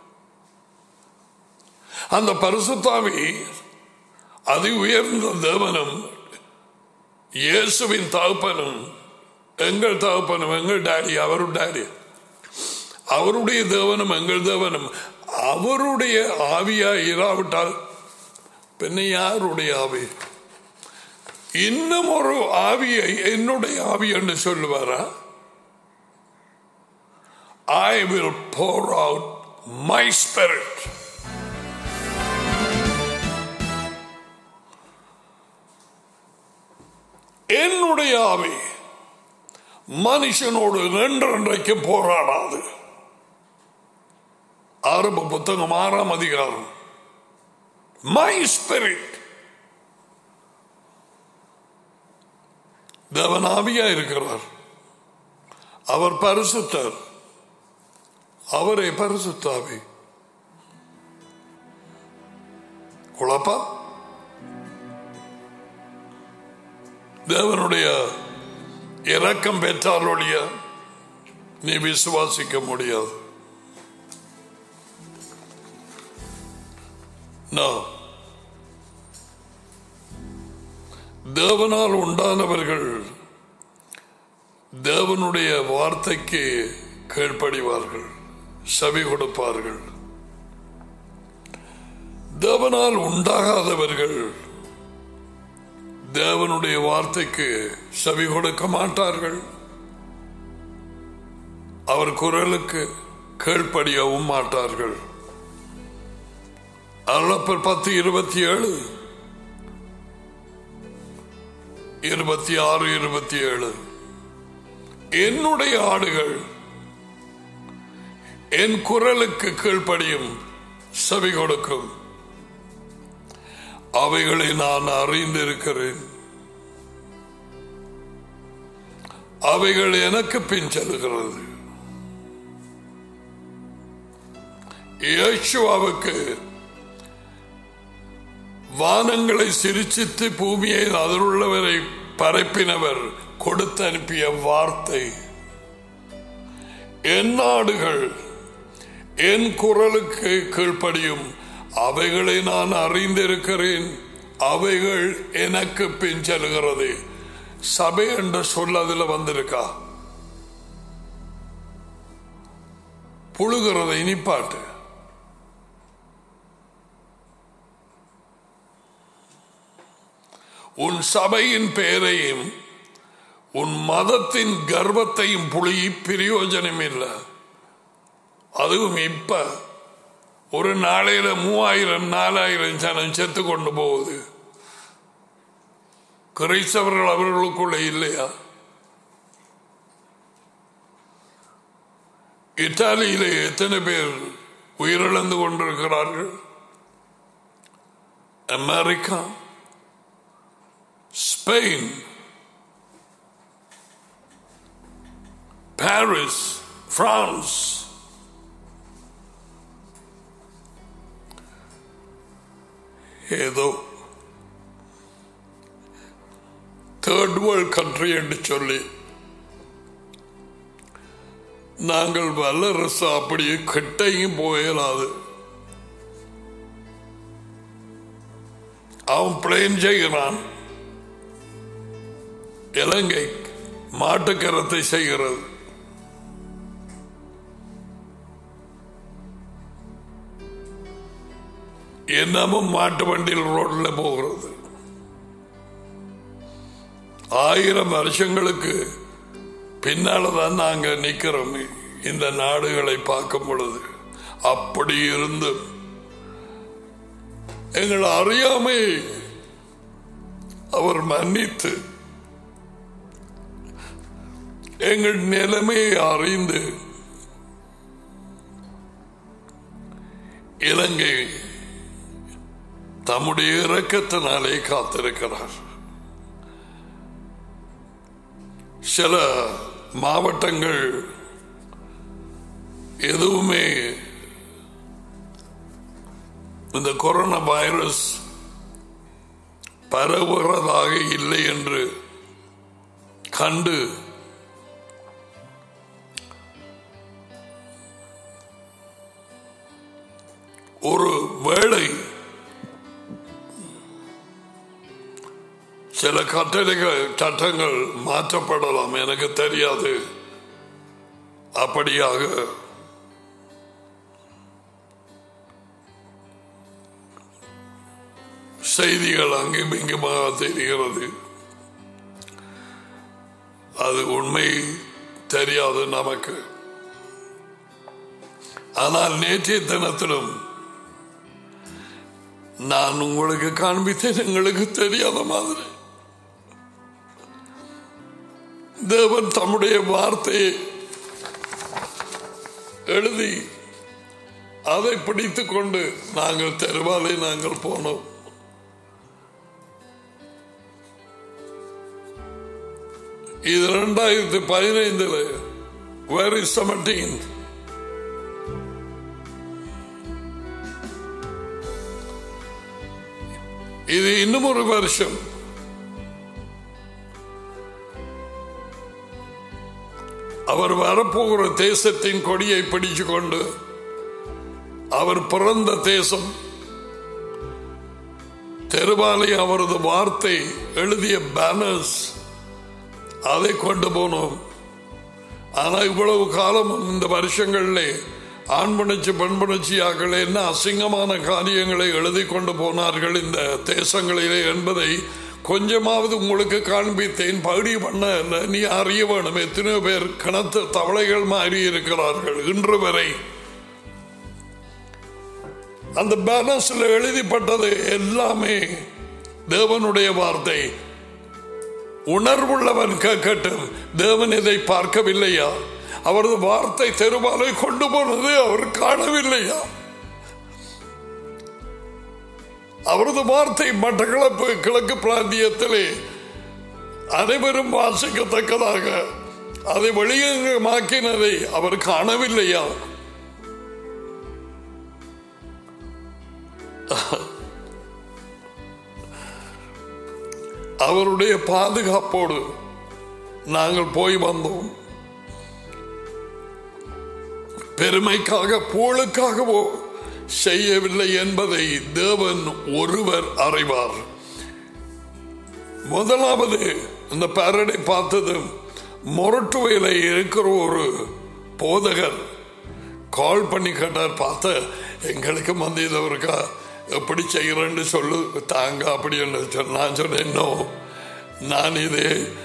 அந்த பரிசுத்தாவி அதி உயர்ந்த தேவனும் இயேசுவின் தகப்பனும் எங்கள் தகப்பனும் எங்கள் டாடி அவரு டாடி அவருடைய தேவனும் எங்கள் தேவனும் அவருடைய ஆவியா இராவிட்டால் பின்ன யாருடைய ஆவி இன்னும் ஒரு ஆவியை என்னுடைய ஆவி என்று சொல்லுவாரா I will pour out my spirit என்னுடைய ஆவி மனுஷனோடு ரென்றன்றைக்கு போராடாது ஆரம்ப புத்தகம் ஆறாம் அதிகாரம் மை ஸ்பிரிட் தேவன் ஆவியா இருக்கிறார் அவர் பரிசுத்தர் அவரே பரிசுத்தாவி குழப்பம் தேவனுடைய இரக்கம் பெற்றாலொழிய நீ விசுவாசிக்க முடியாது No. தேவனால் உண்டானவர்கள் தேவனுடைய வார்த்தைக்கு கீழ்ப்படிவார்கள் செவி கொடுப்பார்கள் தேவனால் உண்டாகாதவர்கள் தேவனுடைய வார்த்தைக்கு செவி கொடுக்க மாட்டார்கள் அவர் குரலுக்கு கீழ்ப்படியவும் மாட்டார்கள் அருளப்பர் பத்து இருபத்தி ஏழு இருபத்தி ஆறு இருபத்தி ஏழு என்னுடைய ஆடுகள் என் குரலுக்கு கீழ்ப்படியும் செவி கொடுக்கும் அவைகளை நான் அறிந்திருக்கிறேன் அவைகள் எனக்கு பின் செல்கிறது இயேசுவாவுக்கு வானங்களை சிரிச்சித்து பூமியை அதிலுள்ளவரை பரப்பினவர் கொடுத்து அனுப்பிய வார்த்தை என் நாடுகள் என் குரலுக்கு கீழ்ப்படியும் அவைகளை நான் அறிந்திருக்கிறேன் அவைகள் எனக்கு பின் செல்கிறது சபை என்ற சொல் அதுல வந்திருக்கா புழுகிறத இனிப்பாட்டு உன் சபையின் பெயரையும் உன் மதத்தின் கர்வத்தையும் புளி பிரயோஜனம் இல்லை அதுவும் இப்ப ஒரு நாளையில மூவாயிரம் நாலாயிரம் ஜனம் செத்து கொண்டு போகுது கிறிஸ்தவர்கள் அவர்களுக்குள்ள இல்லையா இத்தாலியிலே எத்தனை பேர் உயிரிழந்து கொண்டிருக்கிறார்கள் அமெரிக்கா ஸ்பெயின் பாரிஸ் பிரான்ஸ் ஏதோ தேர்ட் வேர்ல்ட் கண்ட்ரி என்று சொல்லி நாங்கள் வல்லரசு அப்படியே கிட்டையும் போயலாது அவன் பிளேன் செய்கிறான் இலங்கை மாட்டுக்கரத்தை செய்கிறது என்னமும் மாட்டு வண்டியில் ரோட்ல போகிறது ஆயிரம் வருஷங்களுக்கு பின்னால்தான் நாங்க நிக்கிறோம் இந்த நாடுகளை பார்க்கும் பொழுது அப்படி இருந்து எங்கள் அறியாமை அவர் மன்னித்து எங்கள் நிலைமையை அறிந்து இலங்கை தம்முடைய இரக்கத்தினாலே காத்திருக்கிறார் சில மாவட்டங்கள் எதுவுமே இந்த கொரோனா வைரஸ் பரவுகிறதாக இல்லை என்று கண்டு ஒரு வேளை சில கட்டளைகள் சட்டங்கள் மாற்றப்படலாம் எனக்கு தெரியாது அப்படியாக செய்திகள் அங்கும் இங்குமாக தெரிகிறது அது உண்மை தெரியாது நமக்கு ஆனால் நேற்றைய தினத்திலும் நான் உங்களுக்கு காண்பித்தேன் எங்களுக்கு தெரியாத மாதிரி தேவன் தம்முடைய வார்த்தையை எழுதி அதை பிடித்துக் கொண்டு நாங்கள் தெருவாலே நாங்கள் போனோம் இது ரெண்டாயிரத்தி பதினைந்துல வெரி செவன்டீன் இது இன்னும் ஒரு வருஷம் அவர் வரப்போகிற தேசத்தின் கொடியை பிடிச்சு கொண்டு அவர் பிறந்த தேசம் தெருவாலை அவரது வார்த்தை எழுதிய பேனர்ஸ் அதை கொண்டு போனோம் ஆனா இவ்வளவு காலம் இந்த வருஷங்களிலே ஆண்புணர்ச்சி பெண்புணர்ச்சியாக்கள் என்ன அசிங்கமான காரியங்களை எழுதி கொண்டு போனார்கள் இந்த தேசங்களிலே என்பதை கொஞ்சமாவது உங்களுக்கு காண்பித்தேன் பகுடி பண்ண இல்லை நீ அறிய வேணும் எத்தனையோ பேர் கணத்து தவளைகள் மாறி இருக்கிறார்கள் இன்று வரை அந்த பேனர்ஸ்ல எழுதிப்பட்டது எல்லாமே தேவனுடைய வார்த்தை உணர்வுள்ளவன் கேட்கட்டும் தேவன் இதை பார்க்கவில்லையா அவரது வார்த்தை தெருவாலை கொண்டு போனது அவர் காணவில்லையா அவரது வார்த்தை மட்டக்களப்பு கிழக்கு பிராந்தியத்திலே அனைவரும் வாசிக்கத்தக்கதாக அதை வெளியங்கமாக்கினதை அவர் காணவில்லையா அவருடைய பாதுகாப்போடு நாங்கள் போய் வந்தோம் பெருமைக்காக புகழுக்காகவோ செய்யவில்லை என்பதை தேவன் ஒருவர் அறிவார் முதலாவது இந்த பேரடை பார்த்தது மொரட்டுவையில் இருக்கிற ஒரு போதகர் கால் பண்ணி கேட்டார் பார்த்த எங்களுக்கு மந்தியில் இருக்கா எப்படி செய்கிறேன்னு சொல்லு தாங்க அப்படின்னு சொன்ன நான் சொன்னேன் "No, நான் இது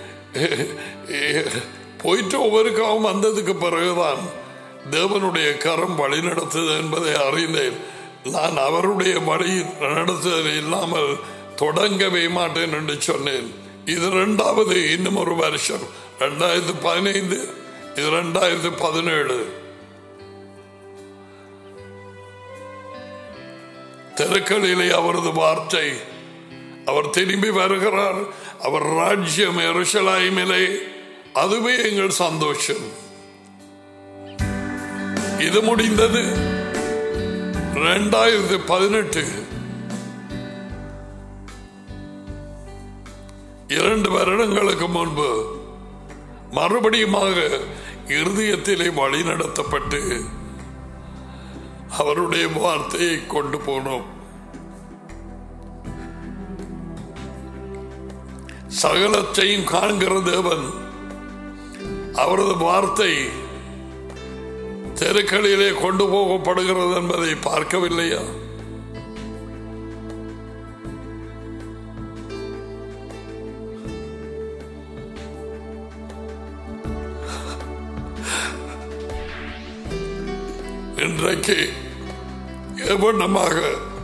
போயிட்டு ஒவ்வொருக்காவும் வந்ததுக்கு பிறகுதான் தேவனுடைய கரம் வழி நடத்துது என்பதை அறிந்தேன் நான் அவருடைய வழி நடத்துதல் இல்லாமல் தொடங்கவே மாட்டேன் என்று சொன்னேன் இது ரெண்டாவது இன்னும் ஒரு வருஷம் ரெண்டாயிரத்தி பதினைந்து இது ரெண்டாயிரத்தி பதினேழு தெருக்களிலே அவரது வார்த்தை அவர் திரும்பி வருகிறார் அவர் ராஜ்யம் எருசலாய்மிலே அதுவே எங்கள் சந்தோஷம் இது முடிந்தது ரெண்டாயிரத்தி பதினெட்டு இரண்டு வருடங்களுக்கு முன்பு மறுபடியுமாக இருதயத்திலே வழி நடத்தப்பட்டு அவருடைய வார்த்தையை கொண்டு போனோம் சகலத்தையும் காண்கிற தேவன் அவரது வார்த்தை தெருக்களிலே கொண்டு போகப்படுகிறது என்பதை பார்க்கவில்லையா இன்றைக்கு எவண்ணமாக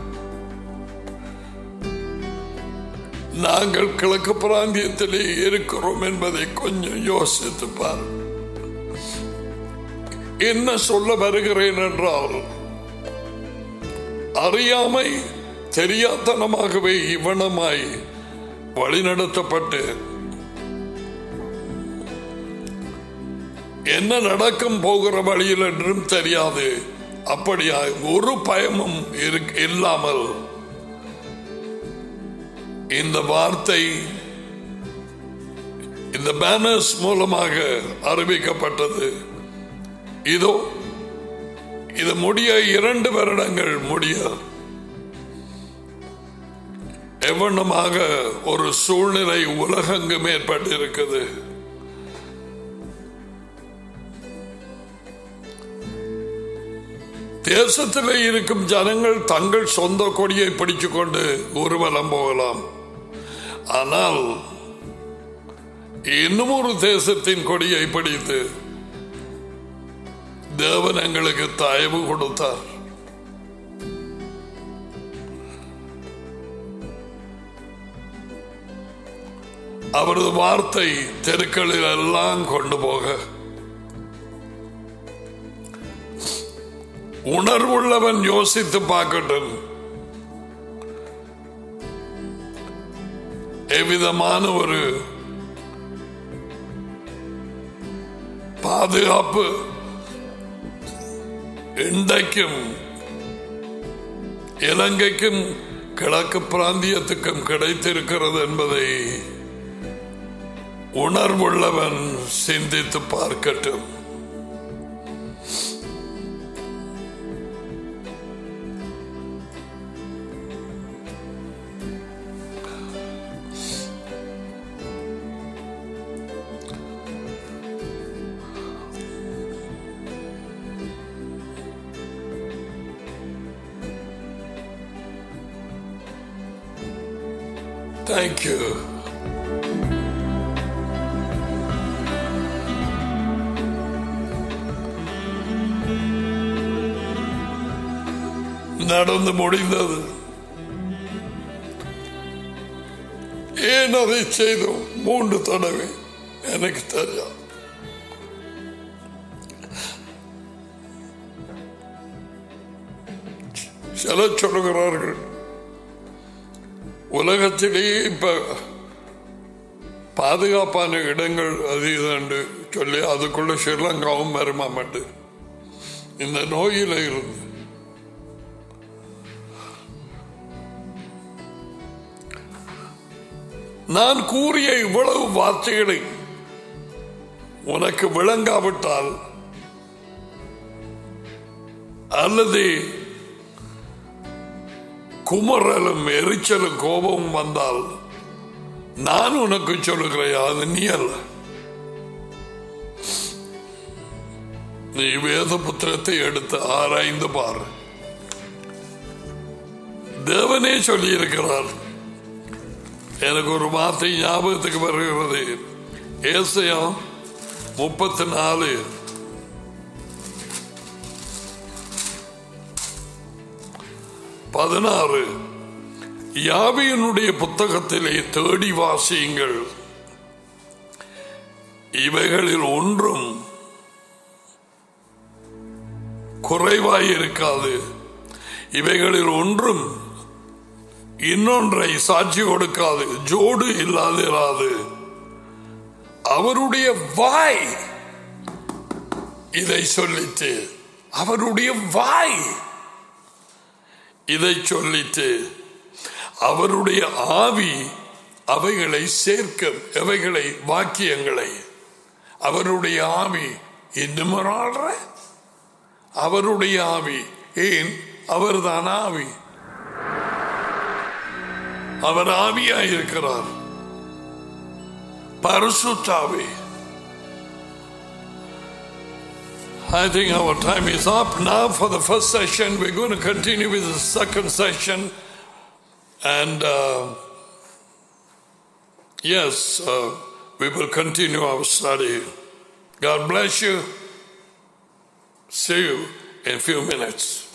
நாங்கள் கிழக்கு பிராந்தியத்திலே இருக்கிறோம் என்பதை கொஞ்சம் யோசித்து பார் என்ன சொல்ல வருகிறேன் என்றால் அறியாமை தெரியாத்தனமாகவே இவனமாய் வழிநடத்தப்பட்டு என்ன நடக்கும் போகிற வழியில் என்றும் தெரியாது அப்படியா ஒரு பயமும் இருக்- இல்லாமல் இந்த வார்த்தை இந்த பேனர்ஸ் மூலமாக அறிவிக்கப்பட்டது இதோ இது முடிய இரண்டு வருடங்கள் முடிய எவ்வளமாக ஒரு சூழ்நிலை உலகெங்கும் ஏற்பட்டிருக்குது தேசத்திலே இருக்கும் ஜனங்கள் தங்கள் சொந்த கொடியை பிடிச்சுக் கொண்டு ஊர்வலம் போகலாம் ஆனால் இன்னும் ஒரு தேசத்தின் கொடியை பிடித்து தேவன் எங்களுக்கு தயவு கொடுத்தார் அவரது வார்த்தை தெருக்களில் எல்லாம் கொண்டு போக உணர்வுள்ளவன் யோசித்து பார்க்கட்டும் எவ்விதமான ஒரு பாதுகாப்பு இன்றைக்கும் இலங்கைக்கும் கிழக்கு பிராந்தியத்துக்கும் கிடைத்திருக்கிறது என்பதை உணர்வுள்ளவன் சிந்தித்து பார்க்கட்டும் Thank you. நடந்து முடிந்தது ஏன் அதை செய்தோம் மூன்று தடவை எனக்கு தெரியாது சில சொல்லுகிறார்கள் உலகத்திலேயே இப்ப பாதுகாப்பான இடங்கள் அது இதுண்டு சொல்லி அதுக்குள்ள ஸ்ரீலங்காவும் வருமாமட்டு இந்த நோயில இருந்து நான் கூறிய இவ்வளவு வார்த்தைகளை உனக்கு விளங்காவிட்டால் அல்லது குமரலும் எரிச்சலும் கோபமும் வந்தால் நான் உனக்கு சொல்லுகிறேன் அது நீ அல்ல நீ வேத புத்தகத்தை எடுத்து ஆராய்ந்து பாரு தேவனே சொல்லி இருக்கிறார் எனக்கு ஒரு வார்த்தை ஞாபகத்துக்கு வருகிறது ஏசையா முப்பத்தி நாலு பதினாறு யாவியனுடைய புத்தகத்திலே தேடி வாசியுங்கள் இவைகளில் ஒன்றும் குறைவாயிருக்காது இவைகளில் ஒன்றும் இன்னொன்றை சாட்சி கொடுக்காது ஜோடு இல்லாதிராது அவருடைய வாய் இதை சொல்லிட்டு அவருடைய வாய் இதை சொல்லிட்டு அவருடைய ஆவி அவைகளை சேர்க்கும் எவைகளை வாக்கியங்களை அவருடைய ஆவி இன்னும் ஒரு ஆள்ற அவருடைய ஆவி ஏன் அவர்தான் ஆவி அவர் ஆவியாய் இருக்கிறார் பரிசுத்தாவி I think our time is up now for the first session. We're going to continue with the second session. And uh, yes, uh, we will continue our study. God bless you. See you in a few minutes.